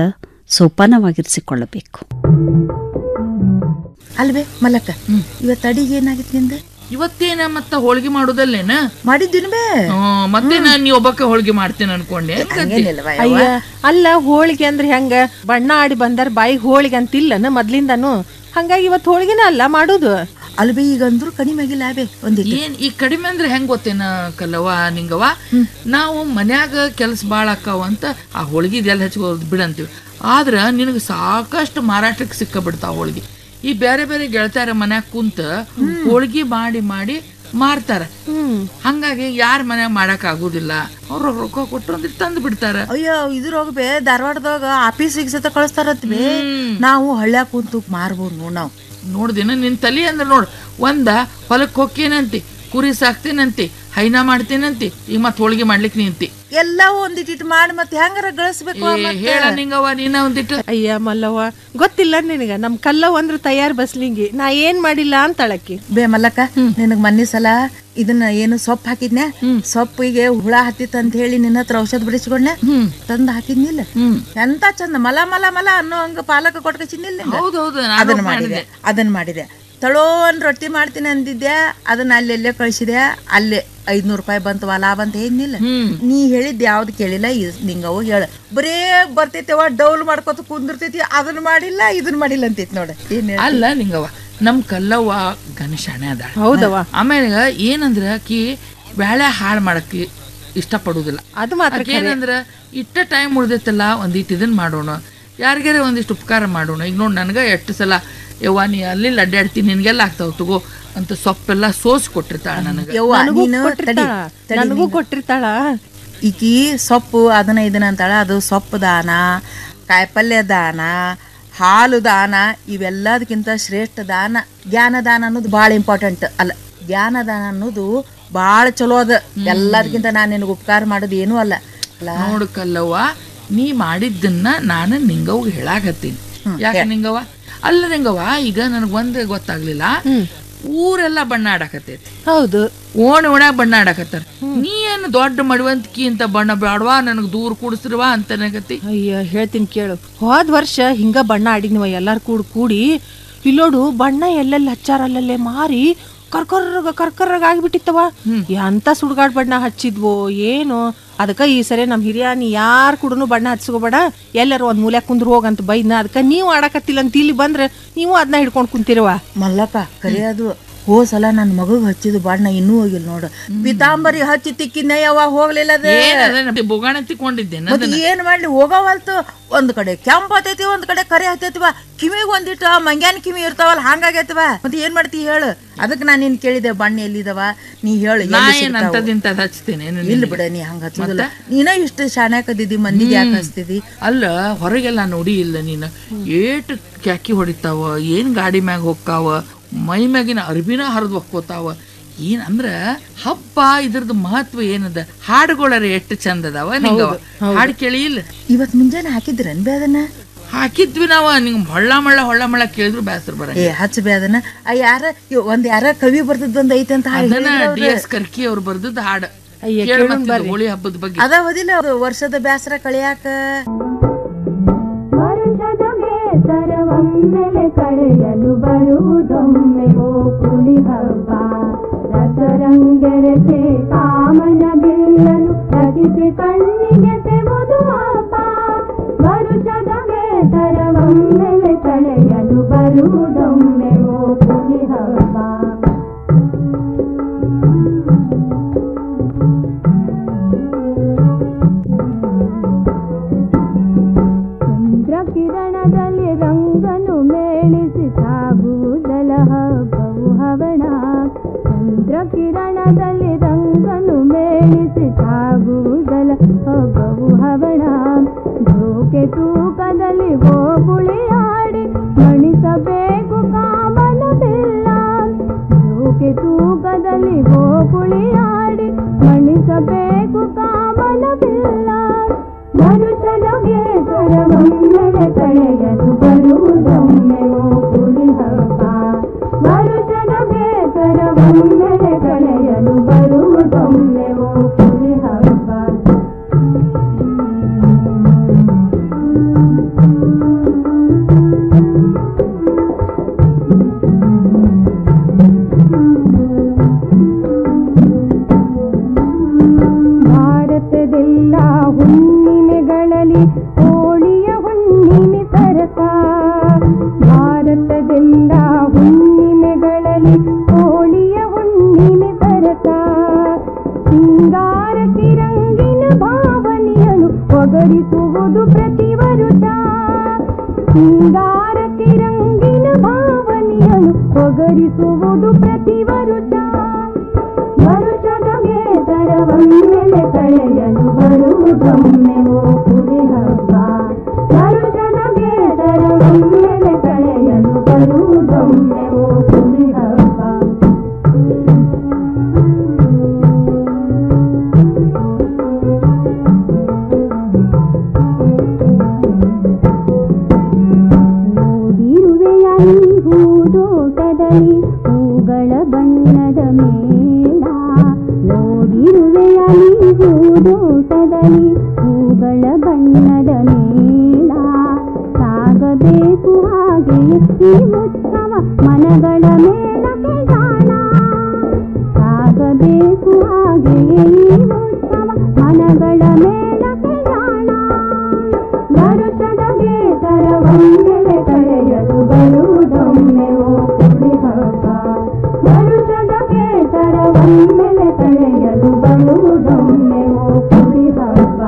ಸೋಪಾನವಾಗಿರಿಸಿಕೊಳ್ಳಬೇಕು ಅಲ್ವೇ ಮಲಕ ಇವತ್ತು ಅಡಿಗೆ ಏನಾಗಿತ್ತು ನಿಂದ ಇವತ್ತೇನ ಮತ್ತ ಹೋಳಿಗೆ ಮಾಡೋದಲ್ಲೇನ ಮಾಡಿದ್ದೀನಿ ಬೇ ಮತ್ತೇನ ನೀ ಒಬ್ಬಕ್ಕೆ ಹೋಳಿಗೆ ಮಾಡ್ತೇನೆ ಅನ್ಕೊಂಡೆ ಏನ್ ಕತೆ? ಅಯ್ಯ ಅಲ್ಲ ಹೋಳಿಗೆ ಅಂದ್ರೆ ಹೆಂಗ ಬಣ್ಣ ಆಡಿ ಬಂದಾರ ಬಾಯಿಗೆ ಹೋಳಿಗೆ ಅಂತಿಲ್ಲನ ಮೊದ್ಲಿಂದನು ಹಂಗಾಗಿ ಇವತ್ತು ಹೋಳಿಗೆನ ಅಲ್ಲ ಮಾಡೋದು ಅಲ್ವೇ ಈಗ ಅಂದ್ರು ಕಡಿಮೆ ಆಗಿಲ್ಲ ಬೇ ಒಂದಿಟ್ಟು ಏನ್ ಈ ಕಡಿಮೆ ಅಂದ್ರೆ ಹೆಂಗ್ ಗೊತ್ತೇನ ಕಲ್ಲವ್ವ ನಿಂಗವ್ವ ನಾವು ಮನ್ಯಾಗ ಕೆಲಸ ಬಾಳ ಆಕಾವ ಅಂತ ಆ ಹೋಳಿಗೆ ಇದೆಲ್ಲ ಹಚ್ಕೋದ್ ಬಿಡಂತೀವಿ ಆದ್ರ ನಿನಗೆ ಸಾಕಷ್ಟು ಮಾರಾಟಕ್ಕೆ ಸಿಕ್ಕ ಬಿಡ್ತಾವ ಹೋಳಿಗೆ ಈ ಬೇರೆ ಬೇರೆ ಗೆಳತಿಯರ ಮನ್ಯಾಗ ಕುಂತ ಹೋಳಿಗೆ ಮಾಡಿ ಮಾಡಿ ಮಾರ್ತಾರ ಹಂಗಾಗಿ ಯಾರ ಮನ್ಯಾಗ ಮಾಡಕ್ ಆಗುದಿಲ್ಲ ಅವ್ರ ರೊಕ್ಕ ಕೊಟ್ಟು ಅಂದ್ರೆ ತಂದು ಬಿಡ್ತಾರ ಅಯ್ಯೋ ಇದ್ರೊಳಗ ಬೇ ಧಾರವಾಡದಾಗ ಆಫೀಸಿಗೆ ಸತ ಕಳಿಸ್ತಾರತ್ ಬೇ ನಾವು ಹಳ್ಳ್ಯಾಗ ಕುಂತು ಮಾರ್ಬೋದು ನೋಡ್ ನಾವು ನೋಡ್ದೇನ ನಿನ್ ತಲಿ ಅಂದ್ರೆ ನೋಡ್ ಒಂದ ಹೊಲಕ್ ಹೊಕ್ಕೇನಂತಿ ಕುರಿ ಸಾಕ್ತೇನಂತಿ ಹೈನಾ ಮಾಡ್ತೇನಂತಿ ಈಗ ಮತ್ ಹೋಳಿಗೆ ಮಾಡ್ಲಿಕ್ಕೆ ನಿಂತಿ ಎಲ್ಲವೂ ಒಂದಿಟ್ಟು ಮಾಡಿ ಮತ್ತೆ ಹೆಂಗಾರ ಗಳಿಸ್ಬೇಕು ಏ, ಹೇಳ ನಿಂಗವ್ವ ನೀನ ಒಂದಿಟ್ಟು ಅಯ್ಯ ಮಲ್ಲವ್ವ ಗೊತ್ತಿಲ್ಲ ನಿನಗ ನಮ್ ಕಲ್ಲವ್ ಅಂದ್ರ ತಯಾರ್ ಬಸ್ಲಿಂಗಿ ನಾ ಏನ್ ಮಾಡಿಲ್ಲ ಅಂತಳಕ್ಕಿ ಬೇ ಮಲ್ಲಕ್ಕ ನಿನಗ್ ಮೊನ್ನೆ ಸಲ ಇದನ್ನ ಏನು ಸೊಪ್ಪು ಹಾಕಿದ್ನೆ ಸೊಪ್ಪಿಗೆ ಹುಳ ಹತ್ತಿತ್ತು ಅಂತ ಹೇಳಿ ನಿನ್ನ ಹತ್ರ ಔಷಧ ಬಿಡಿಸ್ಕೊಂಡೆ ತಂದು ಹಾಕಿದ್ನಿಲ್ಲ ಎಂತ ಚಂದ ಮಲ ಮಲ ಮಲ ಅನ್ನೋ ಹಂಗ ಪಾಲಕ ಕೊಟ್ಕೊಚಿನ್ನಿಲ್ಲ ಹೌದೌದು ನಾನು ಅದನ್ನ ಮಾಡಿದೆ. ಮಾಡಿದೆ ಅದನ್ನ ಮಾಡಿದೆ ತಳೋನ್ ರೊಟ್ಟಿ ಮಾಡ್ತೀನಿ ಅಂದಿದ್ದೆ ಅದನ್ನ ಅಲ್ಲೆಲ್ಲೇ ಕಳಿಸಿದೆ ಅಲ್ಲೇ ಐದ್ನೂರು ರೂಪಾಯಿ ಬಂತವ ಲಾಭ ಅಂತ ಏನಿಲ್ಲ ನೀ ಹೇಳಿದ್ ಯಾವ್ದು ಕೇಳಿಲ್ಲ ಇದ್ ನಿಂಗವು ಹೇಳ ಬರೇ ಬರ್ತೈತೆವ ಡೌಲ್ ಮಾಡ್ಕೊತ ಕುಂದಿರ್ತೈತಿ ಅದನ್ನ ಮಾಡಿಲ್ಲ ಇದನ್ನ ಮಾಡಿಲ್ಲ ಅಂತೈತಿ ನೋಡ ಏನ್ ಹೇಳ್ತಿ? ಅಲ್ಲ ನಿಂಗವ್ವ ನಮ್ ಕಲ್ಲವ್ವ ಗಣೇಶಾಣೆ ಅದ ಹೌದವ್ವ. ಆಮೇಲೆ ಏನಂದ್ರ ಆಕಿ ಬ್ಯಾಳೆ ಹಾಳು ಮಾಡಕ್ ಇಷ್ಟಪಡುದಿಲ್ಲ ಅದು ಮಾತ್ರ ಆಕಿ ಏನಂದ್ರ ಇಟ್ಟ ಟೈಮ್ ಉಳ್ದೈತಲ್ಲ ಒಂದಿಟ್ಟು ಇದನ್ ಮಾಡೋಣ ಯಾರಿಗಾರ ಒಂದಿಷ್ಟು ಉಪಕಾರ ಮಾಡೋಣ ಈಗ ನೋಡ್ ನನಗ ಎಷ್ಟು ಸಲ ಯವ್ವ ನೀ ಅಲ್ಲಿ ಅಡ್ಡಾಡ್ತೀನಿ ನಿನ್ಗೆಲ್ಲ ಆಗ್ತಾವ ತಗೋ ಅಂತ ಸೊಪ್ಪೆಲ್ಲ ಸೋಸಿ ಕೊಟ್ಟಿರ್ತಾಳ ನನಗ ಯವ್ವ, ನನಗೂ ನೀನು ಕೊಟ್ಟಿರ್ತಾಳ. ತಡಿ, ತಡಿ ನನಗೂ ನೀನು. ಕೊಟ್ಟಿರ್ತಾಳ ಈಕಿ ಸೊಪ್ಪು ಅದನ್ನ ಇದನ್ನ ಅಂತಾಳ ಅದು ಸೊಪ್ಪು ದಾನ ಕಾಯಿಪಲ್ಯ ದಾನ ಹಾಲು ದಾನ ಇವೆಲ್ಲದಕ್ಕಿಂತ ಶ್ರೇಷ್ಠ ದಾನ ಜ್ಞಾನ ದಾನ ಅನ್ನೋದು ಭಾಳ ಇಂಪಾರ್ಟೆಂಟ್ ಅಲ್ಲ ಜ್ಞಾನ ದಾನ ಅನ್ನೋದು ಭಾಳ ಚಲೋ ಅದ ಎಲ್ಲದಕ್ಕಿಂತ ನಾನು ನಿನಗೆ ಉಪಕಾರ ಮಾಡೋದು ಏನೂ ಅಲ್ಲ ಅಲ್ಲ ನೋಡು ಕಲ್ಲವ್ವ ನೀ ಮಾಡಿದ್ದನ್ನ ನಾನು ನಿಂಗವ್ಗೆ ಹೇಳಾಕತ್ತೀನಿ ಯಾಕೆ ನಿಂಗವ್ವ ಅಲ್ಲ ನಿಂಗವ್ವ ಈಗ ನನಗ್ ಒಂದ್ ಗೊತ್ತಾಗ್ಲಿಲ್ಲ ಊರೆಲ್ಲ ಬಣ್ಣ ಆಡಾಕತ್ತೈತಿ ಹೌದು ಓಣಿ ಓಣ್ಯಾಗ ಬಣ್ಣ ಆಡಾಕತ್ತಾರ ನೀ ಏನು ದೊಡ್ಡ ಮಡವಂತಿಕಿ ಅಂತ ಬಣ್ಣ ಬ್ಯಾಡ್ವಾ ನನಗ್ ದೂರ ಕೂಡಿಸ್ರವಾ ಅಂತ ನನಗತ್ತಿ ಅಯ್ಯ ಹೇಳ್ತೀನಿ ಕೇಳು ಹೋದ್ ವರ್ಷ ಹಿಂಗ ಬಣ್ಣ ಆಡಿದ್ನಿವ ಎಲ್ಲಾರು ಕೂಡ್ ಕೂಡಿ ಇಲ್ಲೋಡು ಬಣ್ಣ ಎಲ್ಲೆಲ್ಲಿ ಹಚ್ಚಾರ ಅಲ್ಲಲ್ಲೇ ಮಾರಿ ಕರ್ಕರ್ರಗ ಕರ್ಕರ್ರಗ ಆಗಿಬಿಟ್ಟಿತ್ತವ ಎಂತ ಸುಡ್ಗಾಡ್ ಬಣ್ಣ ಹಚ್ಚಿದ್ವೋ ಏನು ಅದಕ್ಕೆ ಈ ಸರಿ ನಮ್ಮ ಹಿರಿಯ ನೀ ಯಾರು ಕೂಡ ಬಣ್ಣ ಹಚ್ಕೋಬೇಡ ಎಲ್ಲರೂ ಒಂದು ಮೂಲೆ ಕುಂದ್ರ ಹೋಗಂತ ಬೈದ್ನ ಅದಕ್ಕೆ ನೀವು ಆಡಕತ್ತಿಲ್ಲ ಅಂತ ಇಲ್ಲಿ ಬಂದ್ರೆ ನೀವು ಅದನ್ನ ಹಿಡ್ಕೊಂಡು ಕುಂತಿರವ ಮಲ್ಲಪ್ಪ ಕರೆ ಅದು ಹೋ ಸಲ ನನ್ನ ಮಗಗ್ ಹಚ್ಚಿದ ಬಣ್ಣ ಇನ್ನೂ ಹೋಗಿಲ್ಲ ನೋಡು ಪಿತಾಂಬರಿ ಹಚ್ಚಿ ತಿಕ್ಕಿದ್ನ ಯಾವಾಗ ಹೋಗ್ಲಿಲ್ಲ ಅದು ಏನದ ಬೊಗಾಣ ತಿಕ್ಕೊಂಡಿದ್ದೇನೆ ಮತ್ತೆ ಏನ್ ಮಾಡ್ಲಿ ಹೋಗವಲ್ತು ಒಂದ್ ಕಡೆ ಕೆಂಪ್ ಹತ್ತೈತಿ ಒಂದ್ ಕಡೆ ಕರೆ ಹತ್ತೈತಿವ ಕಿವಿಗ್ ಒಂದಿಟ್ಟು ಮಂಗ್ಯಾನ್ ಕಿವಿ ಇರ್ತಾವಲ್ಲ ಹಂಗಾಗೈತಿವ ಮತ್ತೆ ಏನ್ ಮಾಡ್ತಿ ಹೇಳು ಅದಕ್ಕೆ ನಾನು ನಿನ್ ಕೇಳಿದೆ ಬಣ್ಣ ಎಲ್ಲಿದವ ನೀ ಹೇಳು ನಾ ಎಲ್ಲಿ ಏನ್ ಸಿಗ್ತಾವು? ಅಂತದಿಂತ ಹಚ್ತೇನೆ ಇಲ್ಲ ಬಿಡ ನೀ ಹಂಗ ಹಚ್ಚೋದಿಲ್ಲ ನೀನ ಇಷ್ಟು ಶಾಣ್ಯಾಕದಿದ್ದಿ ಮಂದಿಗೆ ಯಾಕೆ ಹಚ್ತಿದಿ ಅಲ್ಲ ಹೊರಗೆಲ್ಲ ನೋಡಿ ಇಲ್ಲ ನೀನು ಏಟ್ ಕ್ಯಾಕಿ ಹೊಡಿತಾವ ಏನ್ ಗಾಡಿ ಮ್ಯಾಗ ಹೋಗ್ತಾವ ಮೈ ಮ್ಯಾಗಿನ ಅರ್ಬಿನ ಹರಿದು ಹೊಕ್ಕೋತಾವ ಏನ್ ಅಂದ್ರ ಹಬ್ಬ ಇದ್ರದ್ದು ಮಹತ್ವ ಏನದ ಹಾಡುಗಳರ ಎಷ್ಟು ಚಂದ ಅದಾವ ನಿಂಗವ ಹಾಡು ಕೇಳಿ ಇಲ್ಲ ಇವತ್ ಮುಂಜಾನೆ ಹಾಕಿದ್ರನ್ ಬೇ ಅದನ್ನ ಹಾಕಿದ್ವಿ ನಾವ ನಿಂಗ್ ಹೊಳ್ಳ ಮಳ್ಳ ಹೊಳ್ಳ ಮಳ್ಳ ಕೇಳಿದ್ರು ಬೇಸರ ಬರ ಏ ಹಚ್ಚ ಬೇ ಅದನ್ನ ಆ ಯಾರ ಇವ್ ಒಂದ್ ಯಾರ ಕವಿ ಬರ್ದದ್ದೊಂದ್ ಐತೆ ಅಂತ ಹಾಡ್ ಅದನ್ನ ಹೇಳಿದ್ರು ಡಿ ಅವ್ರು. ಎಸ್ ಕರ್ಕಿ ಅವ್ರು ಬರ್ದದ್ದು ಹಾಡು ಅಯ್ಯ, ಕೇಳ್ ಕೇಳೋಣ ಮತ್ತಿದು ಬರ್ರಿ. ಹೋಳಿ ಹಬ್ಬದ ಬಗ್ಗೆ ಅದ ಓದಿಲ್ಲ ಅದು ವರ್ಷದ ಬ್ಯಾಸರ ಕಳಿಯಾಕ ಸರ್ವಮ್ಮೆಲೆ ಕಳೆಯಲು ಬರುವುದೊಮ್ಮೆ ಓ ಕುಳಿ ಹಬ್ಬ ರಸರಂಗೆರೆಸೆ ಕಾಮನ ಬಿಲ್ಲನು ರಚಿಸಿ ಕಣ್ಣಿಗೆ ತೆವುದು ಹಬ್ಬ ವರುಷದ ಬೇಸರವಮ್ಮೆಲೆ ಕಳೆಯಲು ಬರುವುದೊಮ್ಮೆ ಓ ಕುಳಿ ಹಬ್ಬ ಚಂದ್ರ ಕಿರಣದಲ್ಲಿ ರಂಗನು ಮೇಳಿಸಿ ಸಾಗುವುದಲ ಹಬ್ಬವು ಹವಣ ಚಂದ್ರ ಕಿರಣದಲ್ಲಿ ರಂಗನು ಮೇಳಿಸಿ ಸಾಗುವುದಲ ಹಬ್ಬವು ಹವಣ ಜೋಕೆ ತೂಕದಲ್ಲಿ ಗೋಗುಳಿಯಾಡಿ ಮಣಿಸಬೇಕು ಕಾಮನ ಬಿಲ್ಲ ಜೋಕೆ ತೂಕದಲ್ಲಿ ಗೋಗುಳಿಯಾಡಿ ಮಣಿಸಬೇಕು ಕಾಮನ ಬಿಲ್ಲ ಮನುಷ್ಯನಿಗೆ ಸರ್ವಮ್ಮೆಲೆ ಕಳೆಯಲು ಬರುವುದೊಮ್ಮೆ ಓ ಕುಡಿ ಹಬ್ಬ ಮನುಷ್ಯನಿಗೆ ಸರ್ವಮ್ಮೆಲೆ ಕಳೆಯಲು ಬರುವುದೊಮ್ಮೆ ಓ ಕುಡಿ ಹಬ್ಬ ಭಾರತದೆಲ್ಲ ಹುಣ್ಣಿಮೆಗಳಲ್ಲಿ ಹೋಳಿಯ ಹುಣ್ಣಿಮೆ ಸರಸ ಭಾರತದೆಲ್ಲ ಹುಣ್ಣಿಮೆಗಳಲ್ಲಿ ಹೋಳಿಯ ಹುಣ್ಣಿಮೆ ಸರಸ ಸಿಂಗಾರ ಕಿರಂಗಿನ ಭಾವನೆಯನ್ನು ಒಗರಿಸುವುದು ಪ್ರತಿ ವರುಷ ಸಿಂಗಾರ ಕಿರಂಗಿನ ಭಾವನೆಯನ್ನು ಒಗರಿಸುವುದು ಪ್ರತಿ ವರುಷ ವರುಷದ ಬೇಸರವನ್ನೆಲೆ ಕಳೆಯಲು ಬರುವುದೊಮ್ಮೆ ಓ ಕುಡಿ ಹಬ್ಬ ವರುಷದ ಬೇಸರವನ್ನೆಲೆ ಕಳೆಯಲು ಬರುವುದೊಮ್ಮೆ ಓ ಕುಡಿ ಹಬ್ಬ ನೋಡಿರುವೆಯ ಈ ಹೂದೋಟದಲ್ಲಿ ಹೂಗಳ ಬಣ್ಣದ ಮೇಳ ನೋಡಿರುವೆಯ ಈ ಹೂದೋಟದಲ್ಲಿ ಹೂಗಳ ಬಣ್ಣದ ಮೇಳ ಸಾಗಬೇಕು ಹಾಗೆಯೇ ಈ ಉತ್ಸವ ಮನಗಳ ಮೇಳಕ್ಕೆ ಜಾಣ ಸಾಗಬೇಕು ಹಾಗೆಯೇ ಈ ಉತ್ಸವ ಮನಗಳ ಮೇಳಕ್ಕೆ ಜಾಣ ವರುಷದ ಬೇಸರವೊಮ್ಮೆಲೆ ಕಳೆಯಲು ಬರುವುದೊಮ್ಮೆ ಓ ಕುಡಿ ಹಬ್ಬ ವರುಷದ ಬೇಸರವೊಮ್ಮೆಲೆ ಕಳೆಯಲು ಬರುವುದೊಮ್ಮೆ ಓ ಕುಡಿ ಹಬ್ಬ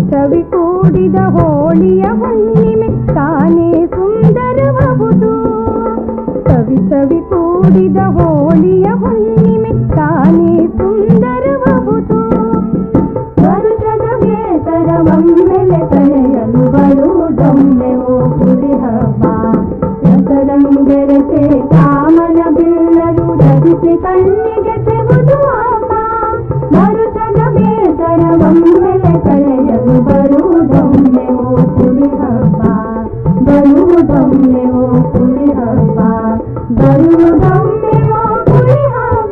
ಚವಿ ಕೂಡಿದ ಹೋಳಿಯ ಹುಣ್ಣಿಮೆ ತಾನೇ ಸುಂದರಬಹುದು ಚವಿ ಚವಿ ಕೂಡಿದ ಹೋಳಿಯ ಹುಣ್ಣಿಮೆ ತಾನೇ ಸುಂದರಬಹುದು ವರುಷದ ಬೇಸರ ಒಮ್ಮೆಲೆ ಕಳೆಯಲು ಬರುವುದೊಮ್ಮೆ ಓ ಕುಡಿ ಹಬ್ಬ ರಸರಂಗೆರಚೆ ಕಾಮನ ಬಿಲ್ಲಲು ಧರಿಸಿ ಕಣ್ಣಿಗೆ ತೆಗೆದು ಆಗ ವರುಷದ ಬೇಸರ ಒಮ್ಮೆಲೆ ಕಳೆಯಲು ಬರುವುದೊಮ್ಮೆ ಓ ಕುಡಿ ಹಬ್ಬ ಬರುವುದೊಮ್ಮೆ ಓ ಕುಡಿ ಹಬ್ಬ ಬರುವುದೊಮ್ಮೆ ಓ ಕುಡಿ ಹಬ್ಬ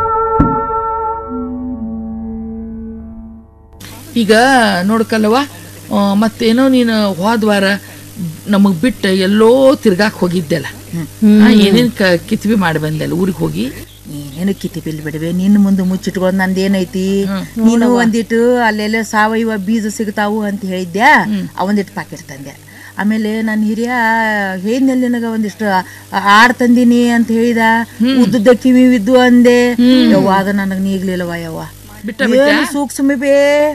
ಈಗ ನೋಡ್ಕಲ್ಲವ ಆ, ಮತ್ತೇನೋ ನೀನು ಹೋದ್ವಾರ ನಮಗ್ ಬಿಟ್ಟು ಎಲ್ಲೋ ತಿರ್ಗಾಕ್ ಹೋಗಿದ್ದೆಲ್ಲ ಏನೇನ್ ಕ ಕಿತ್ವಿ ಮಾಡಿ ಬಂದೆಲ್ಲ ಊರಿಗೆ ಹೋಗಿ ಏನೇನು ಕಿತಿ ಬಿಲ್ ಬಿಡ್ವೆ ನಿನ್ನ ಮುಂದೆ ಮುಚ್ಚಿಟ್ಕೊಂಡು ನಂದೇನೈತಿ ನೀನು ಒಂದಿಟ್ಟು ಅಲ್ಲೆಲ್ಲ ಸಾವಯವ ಬೀಜ ಸಿಗ್ತಾವು ಅಂತ ಹೇಳಿದ್ಯಾ ಒಂದಿಟ್ಟು ಪಾಕೆಟ್ ತಂದೆ ಆಮೇಲೆ ನನ್ನ ಹಿರಿಯ ಹೇಳಿದ್ನಲ್ಲಿ ನಿನಗ ಒಂದಿಷ್ಟು ಆ- ಆಡ್ ತಂದಿನಿ ಅಂತ ಹೇಳಿದ ಉದ್ದುದ್ದ ಕಿವಿ ಇದ್ದು ಅಂದೆ ಯವ್ವ ಅದು ನನಗೆ ನೀಗ್ಲಿಲ್ಲವ ಯವ್ವ ಬಿಟ್ಟ ಬಿಟ್ಟ? ಏನು ಸೂಕ್ಷ್ಮ ಬೇ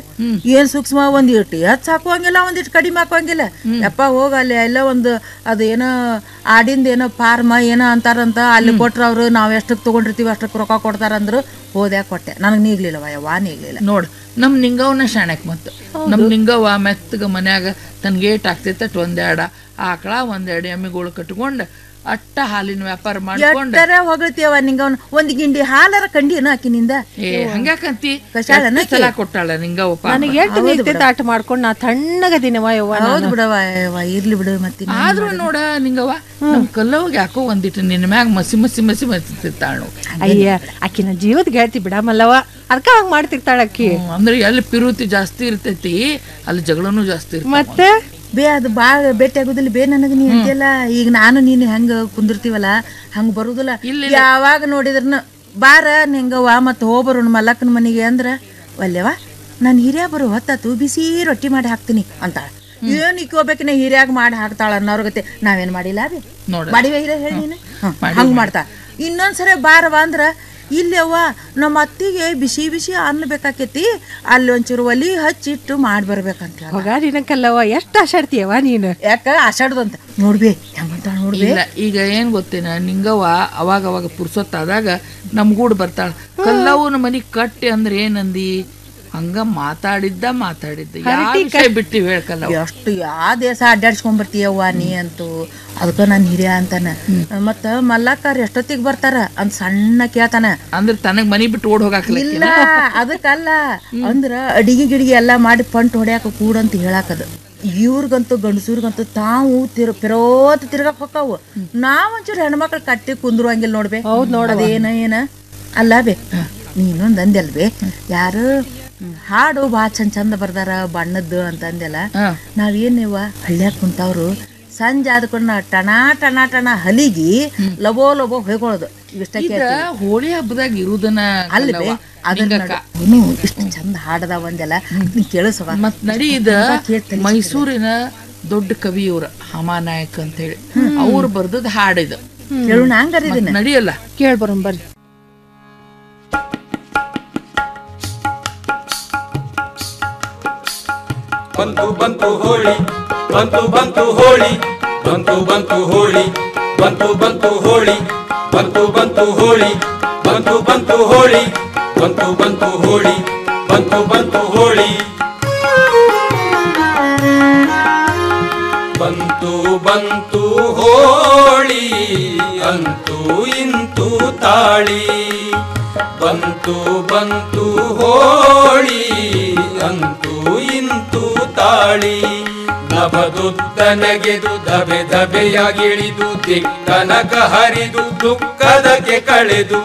ಏನ್ ಸೂಕ್ಷ್ಮ ಒಂದಿಟ್ಟು ಹೆಚ್ಚು ಹಾಕುವಂಗಿಲ್ಲ ಒಂದಿಟ್ಟು ಕಡಿಮೆ ಹಾಕುವಂಗಿಲ್ಲ ಯಪ್ಪ ಹೋಗ ಅಲ್ಲಿ ಎಲ್ಲ ಒಂದು ಅದು ಏನೋ ಆಡಿಂದ ಏನೋ ಫಾರ್ಮ ಏನೋ ಅಂತಾರಂತ ಅಲ್ಲಿ ಕೊಟ್ರ ಅವ್ರು ನಾವ್ ಎಷ್ಟಕ್ಕೆ ತಗೊಂಡಿರ್ತೀವಿ ಅಷ್ಟಕ್ಕೆ ರೊಕ್ಕ ಕೊಡ್ತಾರಂದ್ರು ಹೋದೆ ಕೊಟ್ಟೆ ನನಗೆ ನೀಗ್ಲಿಲ್ಲವ ಯವ್ವ ನೀಗ್ಲಿಲ್ಲ ನೋಡ್ ನಮ್ ನಿಂಗವನ ಶಾಣ್ಯಾಕ್ ಮತ್ತ ನಮ್ ನಿಂಗವ್ವ ಮೆತ್ತಗ ಮನ್ಯಾಗ ತನ್ ಗೇಟ್ ಆಗ್ತೈತೆ ಅಟ್ ಒಂದೆರಡ ಆಕಳ ಒಂದೆರಡು ಎಮ್ಮಿಗಳು ಕಟ್ಕೊಂಡ್ ಅಟ್ಟ ಹಾಲಿನ ವ್ಯಾಪಾರ ಮಾಡ್ಕೊಂಡ್ ಎಟ್ಟರ ಹೊಗಳ್ತೀಯವ ನಿಂಗ ಅವ್ನ ಒಂದ್ ಗಿಂಡಿ ಹಾಲರ ಕಂಡಿನ ಆಕಿನಿಂದ ಏ ಹಂಗ್ಯಾಕಂತಿ ಕಷಾಯನ ಎಷ್ಟ್ ಸಲ ಕೊಟ್ಟಾಳ ನಿಂಗವ್ವ ಪಾಪ. ನನಗೆ ಎಷ್ಟು ನಿಂತೈತೆ ಆಟ ಮಾಡ್ಕೊಂಡು ನಾ ತಣ್ಣಗದಿನವ ಯವ್ವ ಹೌದು ನಾನು. ಬಿಡವ ಯವ್ವ ಇರ್ಲಿ ಬಿಡು ಮತ್ತೆ ಆದ್ರೂ ನೋಡ ನಿಂಗವ್ವ ನಮ್ ಕಲ್ಲವ್ಗೆ ಯಾಕೋ ಒಂದಿಟ್ಟು ನಿನ್ನ ಮ್ಯಾಗ ಮಸಿ ಮಸಿ ಮಸಿ ಮಸಿರ್ತಾಳ ಅಯ್ಯ ಆಕಿನ ಜೀವದ ಗೆಳತಿ ಬಿಡಮಲ್ಲವ ಅದಕ್ಕ ಹಂಗ್ ಮಾಡ್ತಿರ್ತಾಳ ಅಕ್ಕಿ ಅಂದ್ರೆ ಎಲ್ಲಿ ಪಿರುತಿ ಜಾಸ್ತಿ ಇರ್ತೈತಿ ಅಲ್ಲಿ ಜಗಳನೂ ಜಾಸ್ತಿ ಇರ್ತೈತಿ ಮತ್ತೆ ಬೇ ಅದು ಭಾಳ ಭೇಟಿ ಆಗುದಿಲ್ಲ ಬೇ ನನಗೆ ನೀ ಅಂತಿಯಲ್ಲ ಈಗ ನಾನು ನೀನು ಹೆಂಗ ಕುಂದಿರ್ತೀವಲ್ಲ ಹಂಗ ಬರುದಿಲ್ಲ ಯಾವಾಗ ನೋಡಿದ್ರನು ಬಾರ ನಿಂಗವ್ವ ಮತ್ತೆ ಹೋಗ್ಬರೋಣ ಮಲ್ಲಕ್ಕನ ಮನೆಗೆ ಅಂದ್ರ ಒಲ್ಲೆವ ನಾನು ಹಿರಿಯ ಬರೋ ಹೊತ್ತಾತು ಬಿಸಿ ರೊಟ್ಟಿ ಮಾಡಿ ಹಾಕ್ತೀನಿ ಅಂತಾಳ ಏನ್ ಇಕ್ಕೋಬೇಕಿನ ಹಿರಿಯಾಗ ಮಾಡಿ ಹಾಕ್ತಾಳ ಅನ್ನೋರ್ಗತೆ ನಾವೇನ್ ಮಾಡಿಲ್ಲ ಬೇ ನೋಡು. ಮಾಡಿವೆ ಹಿರಿಯ ಹೇಳಿ ನೀನು ಹ್ಮ್, ಮಾಡಿವಿ. ಹಂಗ್ ಮಾಡ್ತಾ ಇನ್ನೊಂದ್ಸರಿ ಬಾರವ ಅಂದ್ರ ಇಲ್ಲವ್ವ ನಮ್ಮ ಅತ್ತಿಗೆ ಬಿಸಿ ಬಿಸಿ ಅನ್ನ ಬೇಕಾಕೈತಿ ಅಲ್ಲಿ ಒಂಚೂರು ಒಲಿ ಹಚ್ಚಿಟ್ಟು ಮಾಡಿ ಬರ್ಬೇಕಂತ ಹೇಳ ಹೊಗ ನಿನಕಲ್ಲವ ಎಷ್ಟು ಆಶಾಡ್ತೀಯವ ನೀನು ಯಾಕ ಆಷಾಢದಂತ ನೋಡ್ಬೇ ಹೆಂಗಂತ ನೋಡ್ಬೇ ಇಲ್ಲ ಈಗ ಏನ್ ಗೊತ್ತೇನ ನಿಂಗವ್ವ ಅವಾಗ ಅವಾಗ ಪುರ್ಸೊತ್ತಾದಾಗ ನಮ್ಗೂಡ್ ಬರ್ತಾಳ ಕಲ್ಲವ್ವನ ಮನಿ ಕಟ್ಟಿ ಅಂದ್ರೆ ಏನಂದಿ ಹಂಗ ಮಾತಾಡಿದ್ದ ಮಾತಾಡಿದ್ದ ಯಾವ ಹರಟಿ ವಿಷಯ ಬಿಟ್ಟು ಹೇಳ್ಕಲ್ಲ ಎಷ್ಟು ಯಾ ದೇಶ ಅಡ್ಡಾಡ್ಸ್ಕೊಂಡ್ ಬರ್ತೀಯವ್ವ ನೀ ಅಂತೂ ಅದಕ್ಕ ನನ್ ಹಿರಿಯ ಅಂತಾನ ಮತ್ತ ಮಲ್ಲಕ್ಕಾರ ಎಷ್ಟೊತ್ತಿಗೆ ಬರ್ತಾರ ಅಂತ ಸಣ್ಣ ಕೇಳ್ತಾನ ಅಂದ್ರೆ ತನಗ್ ಮನಿ ಬಿಟ್ಟು ಓಡ್ ಹೋಗಾಕಲ್ಲ ಇಲ್ಲ ಅದಕ್ಕಲ್ಲ ಅಂದ್ರ ಅಡಿಗೆ ಗಿಡಿಗೆ ಎಲ್ಲಾ ಮಾಡಿ ಪಂಟ್ ಹೊಡ್ಯಾಕ ಕೂಡ ಅಂತ ಹೇಳಾಕದ ಇವ್ರಿಗಂತೂ ಗಂಡಸೂರ್ಗಂತೂ ತಾವು ತಿರ್ ಪಿರೋತ್ ತಿರ್ಗಾಕ್ ಹೊಕ್ಕಾವು ನಾವ್ ಒಂಚೂರು ಹೆಣ್ಮಕ್ಳು ಕಟ್ಟಿ ಕುಂದ್ರುವಂಗಿಲ್ಲ ನೋಡ್ಬೇ ಹೌದ್ ನೋಡ ಅದೇನ ಏನ ಅಲ್ಲ ಬೇ ನೀನೊಂದ್ ಅಂದೆಲ್ಬೇ ಯಾರು ಹಾಡು ಭಾಳ ಚಂದ ಚಂದ ಬರ್ದಾರ ಬಣ್ಣದ್ದು ಅಂತ ಅಂದೆಲ್ಲ ನಾವೇನೇವ ಹಳ್ಳ್ಯಾಗ ಕುಂತವ್ರು ಸಂಜೆ ಆದ್ಕೊಂಡು ಟಣ ಟಣ ಟಣ ಹಲಿಗಿ ಲಬೋ ಲಬೋ ಹೊಯ್ಕೊಳ್ಳೋದು ಇಷ್ಟ ಇದ ಹೋಳಿ ಹಬ್ಬದಾಗ ಇರುದನ್ನ ಅಲ್ಲಿ ಬೇ ಕಲ್ಲವ್ವ, ಅದನ್ನ ನಿಂಗಕ್ಕ. ನೋಡು. ನೀವು ಇಷ್ಟು ಚಂದ ಹಾಡದ ಒಂದೆಲ್ಲ ನೀ ಕೇಳಿಸವ ಮತ್ ನಡಿ ಇದ ಮೈಸೂರಿನ ದೊಡ್ಡ ಕವಿ ಇವ್ರ ಹಮಾನಾಯಕ್ ಅಂತ ಹೇಳಿ ಅವ್ರು ಬರ್ದದ್ ಹಾಡಿದ ಕೇಳೋಣ ಹಂಗಾರ ಇದನ್ನ ನಡಿಯಲ್ಲ ಕೇಳ್ಬರೋಣ ಬರ್ರಿ ಬಂತು ಬಂತು ಹೋಳಿ ಬಂತು ಬಂತು ಹೋಳಿ ಬಂತು ಬಂತು ಹೋಳಿ ಬಂತು ಬಂತು ಹೋಳಿ ಬಂತು ಬಂತು ಹೋಳಿ ಬಂತು ಬಂತು ಹೋಳಿ ಬಂತು ಬಂತು ಹೋಳಿ ಬಂತು ಬಂತು ಹೋಳಿ ಬಂತು ಬಂತು ಹೋಳಿ ಅಂತೂ ಇಂತು ತಾಳಿ ಬಂತು ಬಂತು ಹೋಳಿ ಅಂತೂ ಇಂತು ತಾಳಿ ನಭದುದ್ದನಗೆದು ಧಬೆ ಧಬೆಯಾಗಿಳಿದು ದಿಕ್ಕನಕ ಹರಿದು ದುಃಖದಕ್ಕೆ ಕಳೆದು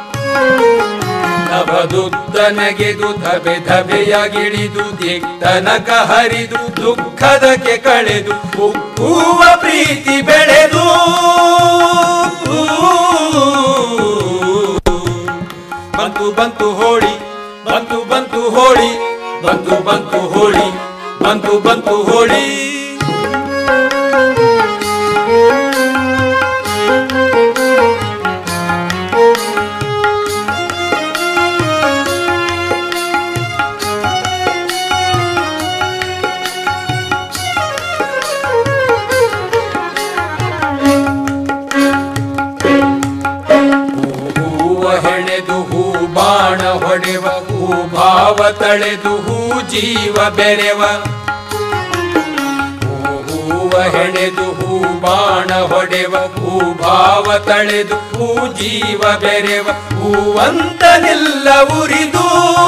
ನಭದುದ್ದನಗೆದು ಧಬೆ ಧಬೆಯಾಗಿಳಿದು ದಿಕ್ಕನಕ ಹರಿದು ದುಃಖದಕ್ಕೆ ಕಳೆದು ಉಕ್ಕುವ ಪ್ರೀತಿ ಬೆಳೆದು ಬಂತು ಬಂತು ಹೋಳಿ ಬಂತು ಬಂತು ಹೋಳಿ ಬಂತು ಬಂತು ಹೋಳಿ ಬಂತು ಬಂತು ಹೋಳಿ ತಳೆದು ಹೂ ಜೀವ ಬೆರೆವ ಹೂ ಹೂವ ಹೆಣೆದು ಹೂ ಬಾಣ ಹೊಡೆವ ಹೂ ಭಾವ ತಳೆದು ಹೂ ಜೀವ ಬೆರೆವ ಹೂವಂತನೆಲ್ಲ ಉರಿದು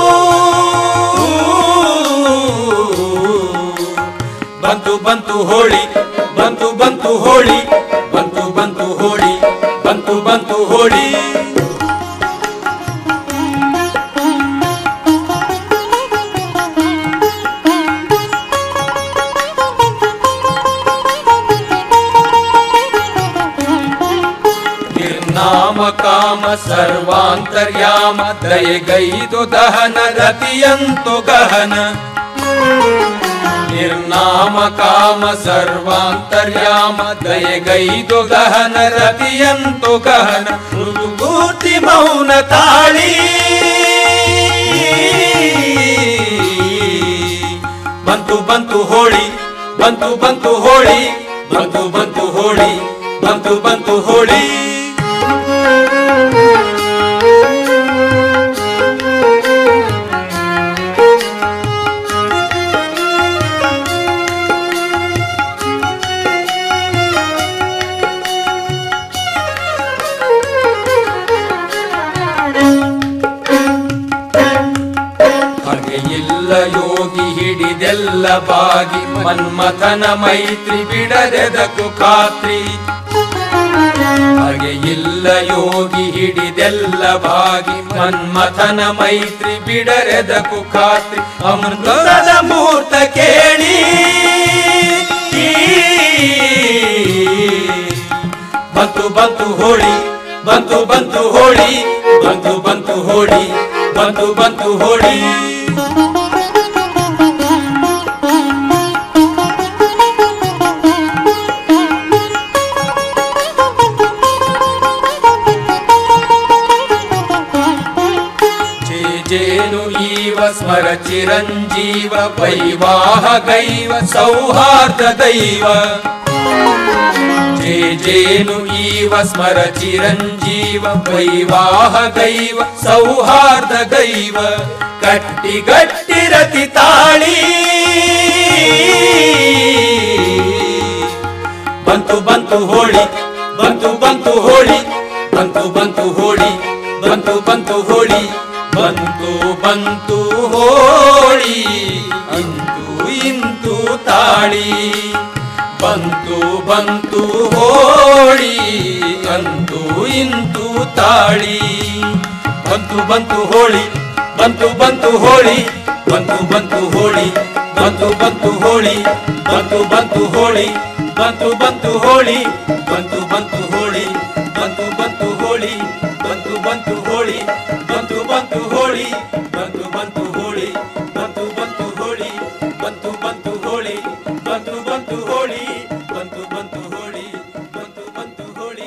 ಬಂತು ಬಂತು ಹೋಳಿ ಬಂತು ಬಂತು ಹೋಳಿ ಬಂತು ಬಂತು ಹೋಳಿ ಬಂತು ಬಂತು ಹೋಳಿ ನಿರ್ನಾಮ ಕಾಮ ಸರ್ವಾಂತರ್ಯಾಮ ದಯೆಗೈದು ದಹನ ರತಿಯಂತು ಗಹನ ನಿರ್ನಾಮ ಕಾಮ ಸರ್ವಾಂತರ್ಯಾಮ ದಯೆಗೈದು ಗಹನ ರತಿಯಂತು ಗಹನ ಮೃದುಪೂರ್ತಿ ಮೌನ ತಾಳಿ ಬಂತು ಬಂತು ಹೋಳಿ ಬಂತು ಬಂತು ಹೋಳಿ ಬಂತು ಬಂತು ಹೋಳಿ ಬಂತು ಬಂತು ಹೋಳಿ ಹಾಗೆ ಇಲ್ಲ ಯೋಗಿ ಹಿಡಿದೆಲ್ಲ ಬಾಗಿ ಮನ್ಮಥನ ಮೈತ್ರಿ ಬಿಡದೆದಕು ಖಾತ್ರಿ ಹಾಗೆ ಇಲ್ಲ ಯೋಗಿ ಹಿಡಿದೆಲ್ಲ ಬಾಗಿ ಮನ್ಮಥನ ಮೈತ್ರಿ ಬಿಡರೆದಕು ಖಾತ್ರಿ ಅಮೃತದ ಮೂರ್ತ ಕೇಳಿ ಬಂತು ಬಂತು ಹೋಳಿ ಬಂತು ಬಂತು ಹೋಳಿ ಬಂತು ಬಂತು ಹೋಳಿ ಬಂತು ಬಂತು ಹೋಳಿ ಜೇ ಜೇನು ಈವ ಸ್ಮರ ಚಿರಂಜೀವ ವೈವಾಹ ಗೈವ ಸೌಹಾರ್ದ ದೈವ ಜೇ ಜೇನು ಈವ ಸ್ಮರ ಚಿರಂಜೀವ ವೈವಾಹ ಗೈವ ಸೌಹಾರ್ದ ಗೈವ ಗಟ್ಟಿ ಗಟ್ಟಿ ರತಿ ತಾಳಿ ಬಂತು ಬಂತು ಹೋಳಿ ಬಂತು ಬಂತು ಹೋಳಿ ಬಂತು ಬಂತು ಹೋಳಿ ಬಂತು ಬಂತು ಹೋಳಿ ಬಂತು ಬಂತು ಹೋಳಿ ಇಂತು ಇಂತು ತಾಳಿ ಬಂತು ಬಂತು ಹೋಳಿ ಅಂತು ಇಂತು ತಾಳಿ ಬಂತು ಬಂತು ಹೋಳಿ ಬಂತು ಬಂತು ಹೋಳಿ ಬಂತು ಬಂತು ಹೋಳಿ ಬಂತು ಬಂತು ಹೋಳಿ ಬಂತು ಬಂತು ಹೋಳಿ ಬಂತು ಬಂತು ಹೋಳಿ ಬಂತು ಬಂತು ಹೋಳಿ ಬಂತು ಬಂತು ಹೋಳಿ ಬಂತು ಬಂತು ಹೋಳಿ ಬಂತು ಬಂತು ಹೋಳಿ ಬಂತು ಬಂತು ಹೋಳಿ ಬಂತು ಬಂತು ಹೋಳಿ ಬಂತು ಬಂತು ಹೋಳಿ ಬಂತು ಬಂತು ಹೋಳಿ ಬಂತು ಬಂತು ಹೋಳಿ ಬಂತು ಬಂತು ಹೋಳಿ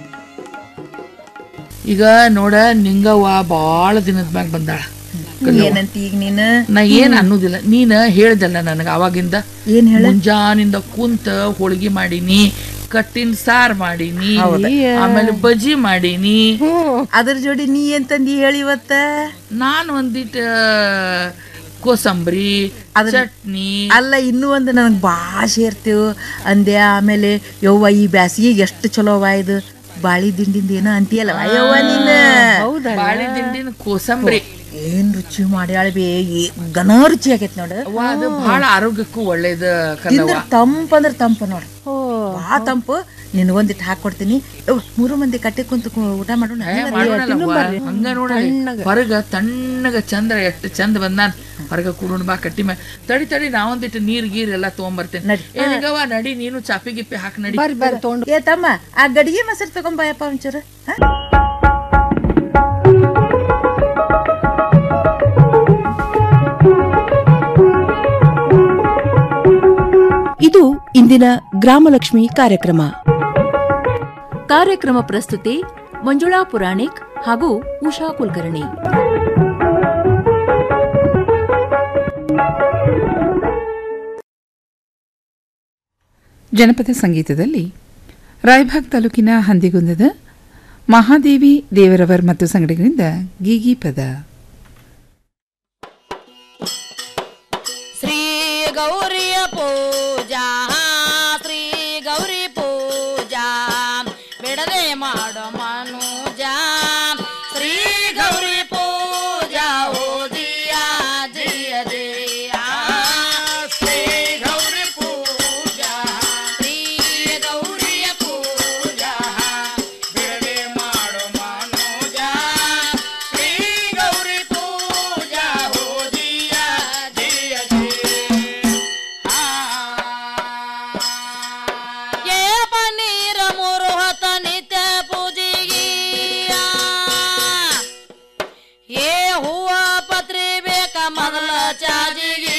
ಈಗ ನೋಡ ನಿಂಗವ್ವ ಬಾಳ ದಿನದ ಮ್ಯಾಗ ಬಂದಾಳ ಕಲ್ಲವ್ವ. ಏನಂತ ಈಗ ನೀನು ನಾ ಏನ್ ಅನ್ನೋದಿಲ್ಲ ನೀನ್ ಹೇಳ್ದಲ್ಲ ನನಗ ಅವಾಗಿಂದ ಏನ್ ಹೇಳ ಮುಂಜಾನಿಂದ ಕುಂತ ಹೋಳಿಗೆ ಮಾಡೀನಿ ಕಟ್ಟಿನ ಸಾರ್ ಮಾಡೀನಿ ಹೌದ. ಆಮೇಲೆ ಬಜ್ಜಿ ಮಾಡೀನಿ ಅದ್ರ ಜೋಡಿ ನೀ ಏನ್ ತಂದಿ ಹೇಳಿ ಇವತ್ತ ನಾನು ಒಂದಿಟ್ ಕೋಸಂಬರಿ ಚಟ್ನಿ ಅಲ್ಲ ಇನ್ನೂ ಒಂದು ನನಗೆ ಭಾಳ ಸೇರ್ತೀವ್ ಅಂದೆ ಆಮೇಲೆ ಯವ್ವ ಈ ಬ್ಯಾಸಿಗೆ ಎಷ್ಟು ಚಲೋ ಅವ ಇದು ಬಾಳಿ ದಿಂಡಿಂದ ಏನೋ ಅಂತೀಯಲ್ಲ ಯವ್ವ ನೀನು ಬಾಳೆ ದಿಂಡಿನ ಕೋಸಂಬರಿ ಏನ್ ರುಚಿ ಮಾಡ್ಯಾಳ ಬೇ ಏ- ಘನ ರುಚಿ ಆಗೈತ್ ನೋಡು ಅವ್ವ, ಅದು ಬಹಳ ಆರೋಗ್ಯಕ್ಕೂ ಒಳ್ಳೇದ ತಿಂದ್ರ ಕಲ್ಲವ್ವ ತಂಪ ಅಂದ್ರ ತಂಪ ನೋಡು ಭಾಳ ತಂಪು ನಿನಗೊಂದಿಟ್ಟು ಹಾಕೊಡ್ತೀನಿ ಯವ್ವ, ಮೂರು ಮಂದಿ ಕಟ್ಟಿ ಕುಂತು ಕು- ಊಟ ಮಾಡೋಣ ಏ, ಮಾಡೋಣಲ್ಲವ್ವ. ಹಂಗ ನೋಡ ಹೊರಗ ತಣ್ಣಗ ಚಂದ್ರ ಎಷ್ಟು ಚಂದ ಬಂದಾನ ಹೊರಗ ಕುಡುಣ ಬಾ ಕಟ್ಟಿ ಮ್ಯಾಗ ತಡಿ ತಡಿ ನಾವೊಂದಿಟ್ಟು ನೀರ್ ಗೀರ್ ಎಲ್ಲ ತಗೊಂಬರ್ತೇನೆ ಏನಿಗವ ನಡಿ ನೀನು ಚಾಪಿ ಗಿಪ್ಪಿ ಹಾಕಿ ನಡಿ ಏ ತಮ್ಮ ಆ ಗಡಿಗೆ ಮೊಸರು ತಗೊಂಬಾಯಪ್ಪ ಒಂಚೂರು ಹಾ? ಇದು ಇಂದಿನ ಗ್ರಾಮಲಕ್ಷ್ಮಿ ಕಾರ್ಯಕ್ರಮ ಕಾರ್ಯಕ್ರಮ ಪ್ರಸ್ತುತಿ ಮಂಜುಳಾ ಪುರಾಣಿಕ್ ಹಾಗೂ ಉಷಾ ಕುಲಕರ್ಣಿ ಜನಪದ ಸಂಗೀತದಲ್ಲಿ ರಾಯಭಾಗ್ ತಾಲೂಕಿನ ಹಂದಿಗುಂದದ ಮಹಾದೇವಿ ದೇವರವರ್ ಮತ್ತು ಸಂಗಡಿಗರಿಂದ ಗೀಗಿ ಪದ ಪೂಜಾ ಶ್ರೀ ಗೌರಿ ಪೂಜಾ ಬಿಡದೆ ಮಾಡೋ ಮನುಜ ಶ್ರೀ ಗೌರಿ ಪೂಜಾ ಓದಿಯ ಜಯ ಜಯ ಶ್ರೀ ಗೌರಿ ಪೂಜಾ ಶ್ರೀ ಗೌರಿಯ ಪೂಜಾ ಬಿಡದೆ ಮಾಡೋ ಮನುಜ ಶ್ರೀ ಗೌರಿ ಪೂಜಾ ಓದಿಯ ಜಯ ಏ ಪನ್ನೀರ ಮೂರು ಹೊತ್ತ ನಿತ್ಯ ಪೂಜೆಗೀಯ ಏ ಹೂವ ಪತ್ರಿ ಬೇಕ ಮೊದಲ ಚಾಜಿಗಿ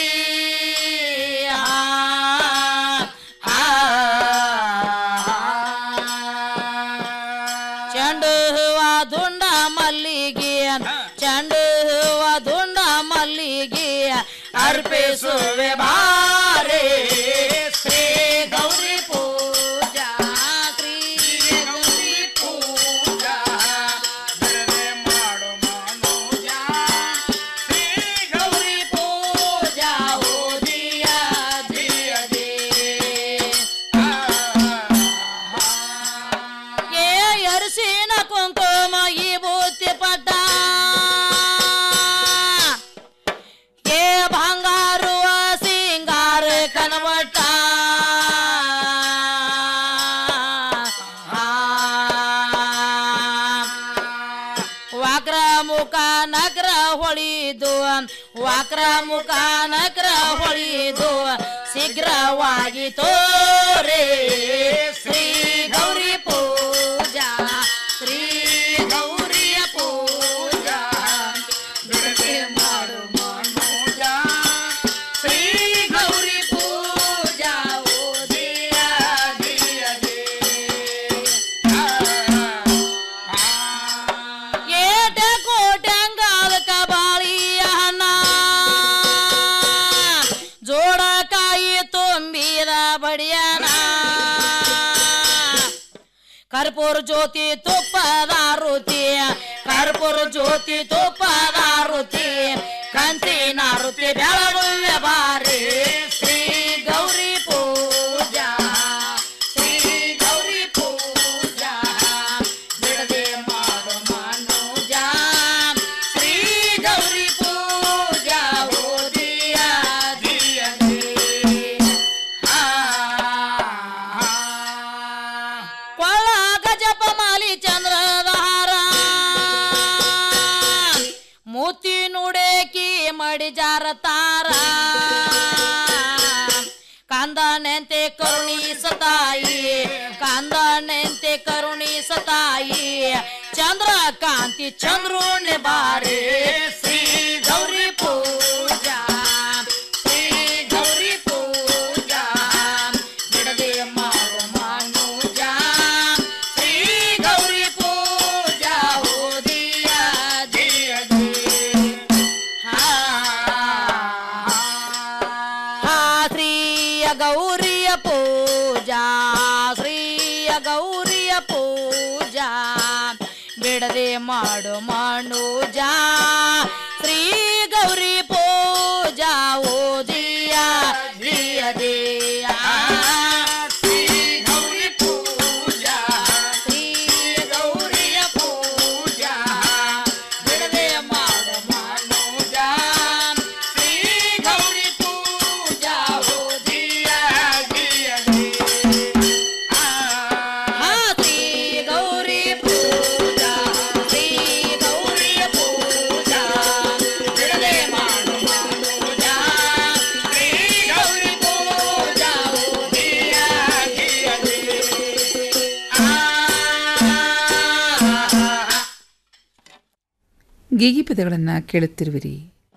ಚೆಂಡು ಹೂವ ದುಂಡ ಮಲ್ಲಿಗೆ ಚೆಂಡು ಹೂವ ದುಂಡ ಮಲ್ಲಿಗೆ ಅರ್ಪಿಸುವೆ ಬಾರೆ ಶ್ರೀ ಗೌರಿ ಪೂಜಾ ಶ್ರೀ ಗೌರಿ ಪೂಜಾ ಬಿಡದೆ ಮಾಡು ಮನೋಜ ಶ್ರೀ ಗೌರಿ ಪೂಜಾ ಓದಿಯ ದಿಯ ಏ ಅರಿಶಿನ ಕುಂಕುಮ ಈ ಬೂತಿ ಪಟ್ಟ ಏ ಬಂಗಾರು ಸಿಂಗಾರ ಕನವಟ್ಟ ವಾಕ್ರ ಮುಖ ನಗ್ರ ಹೊಳಿದು ವಾಕ್ರ ಮುಖ ನಗ್ರ ಹೊಳಿದು ಶೀಘ್ರವಾಗಿ ತೋರೆ ಶ್ರೀ ಗೌರಿ ಪೂಜಾ ಶ್ರೀ ಗೌರಿಯ ಪೂಜಾ ಬಿಡದೆ ಮಾಡು ಮನೋಜ ಶ್ರೀ ಗೌರಿ ಪೂಜಾ ಓದಿಯ ದಿಯ ಏಟ ಕೋಟ್ಯಂಗಾಲಕ ಬಾಳಿಯ ಹಣ ಜೋಡ ಕಾಯಿ ತುಂಬಿದ ಬಡಿಯನ ಕರ್ಪೂರ ಜ್ಯೋತಿ ತುಪ್ಪದ ರುತಿ ಕರ್ಪೂರ ಜ್ಯೋತಿ ತುಪ್ಪದ ರುತಿ ಕಂಚಿನ ರುತಿ ಬೆಳಗುವೆ ಬಾರಿ ಶ್ರೀ ಗೌರಿ ಪೂಜಾ ಶ್ರೀ ಗೌರಿ ಪೂಜಾ ಬಿಡದೆ ಮಾಡು ಮನುಜ ಶ್ರೀ ಗೌರಿ ಪೂಜಾ ಓದಿಯ ದಿಯ ಕೊಳ್ಳ ಗಜಪ ಮಾಲಿ ಚಂದ್ರದಾರ ಮೂತಿ ನುಡೇಕಿ ಮಡಿ ಜಾರತಾರ ಕಂದನೆಂತೆ ಕರುಣಿಸತಾಯಿ ಕಂದನೆಂತೆ ಕರುಣಿಸತಾಯಿ ಚಂದ್ರಕಾಂತಿ ಚಂದ್ರುಣಿ ಬಾರಿ ಶ್ರೀ ಗೌರಿ ಪೂಜಾ ಶ್ರೀ ಗೌರಿ ಪೂಜಾ ಬಿಡದೆ ಮಾಡು ಮನುಜ ಶ್ರೀ ಗೌರಿ ಪೂಜಾ ಓದಿಯ ದಿಯ ಶ್ರೀಯ ಗೌರಿಯ ಪೂಜಾ ಶ್ರೀಯ ಗೌರಿಯ ಪೂಜಾ ಬಿಡದೆ ಮಾಡು ಮನುಜ ಶ್ರೀ ಗೌರಿ ಪೂಜಾ ಓದಿಯ ದಿಯ ದಿಯ ಶ್ರೀ ಗೌರಿ ಪೂಜಾ ಶ್ರೀ ಗೌರಿಯ ಪೂಜಾ ಬಿಡದೆ ಮಾಡು ಮನುಜ ಶ್ರೀ ಗೌರಿ ಪೂಜಾ ಓದಿಯ ದಿಯ ಹಾ ಶ್ರೀ ಗೌರಿ ಪೂಜಾ ಶ್ರೀ ಗೌರಿಯ ಪೂಜಾ ಬಿಡದೆ ಮಾಡು ಮನುಜ ಶ್ರೀ ಗೌರಿ ಪೂಜಾ ಓದಿಯ ದಿಯ ಗೀಗಿ ಪದಗಳನ್ನು ಕೇಳುತ್ತಿರುವಿರಿ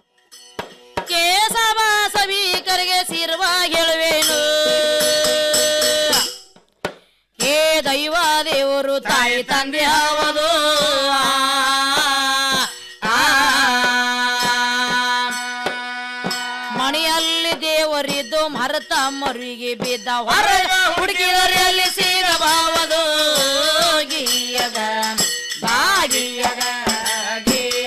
ಕೇಸವ ಸಭಿಕರಿಗೆ ಸಿರುವ ಹೇಳುವೇನು ಹೇ ದೈವ ದೇವರು ತಾಯಿ ತಂದೆ ಹೌದು ಮಣಿಯಲ್ಲಿ ದೇವರಿದ್ದು ಮರತ ಮರಿಗೆ ಬಿದ್ದ ಹೊರ ಹುಡುಗಿಯರಲ್ಲಿ ಸಿಗಬಹುದು ಗೀಯಗ ಬಾಗಿಯಗ ಗೀಯ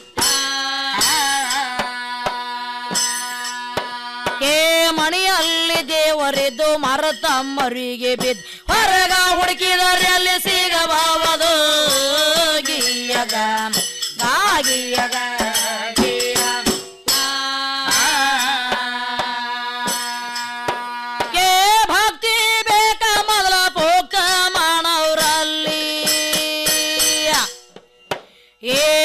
ಹೇ ಮಣಿಯಲ್ಲಿ ದೇವರಿದ್ದು ಮರತಮ್ಮರಿಗೆ ಬಿದ್ದು ಹೊರಗ ಹುಡುಕಿದರೆ ಅಲ್ಲಿ ಸಿಗಬಹುದು ಗೀಯಗ ಗಾಗಿಯಗ ಗೆ ಭಕ್ತಿ ಬೇಕ ಮೊದಲ ಪೋಕ ಮಾಡವ್ರಲ್ಲಿ ಏ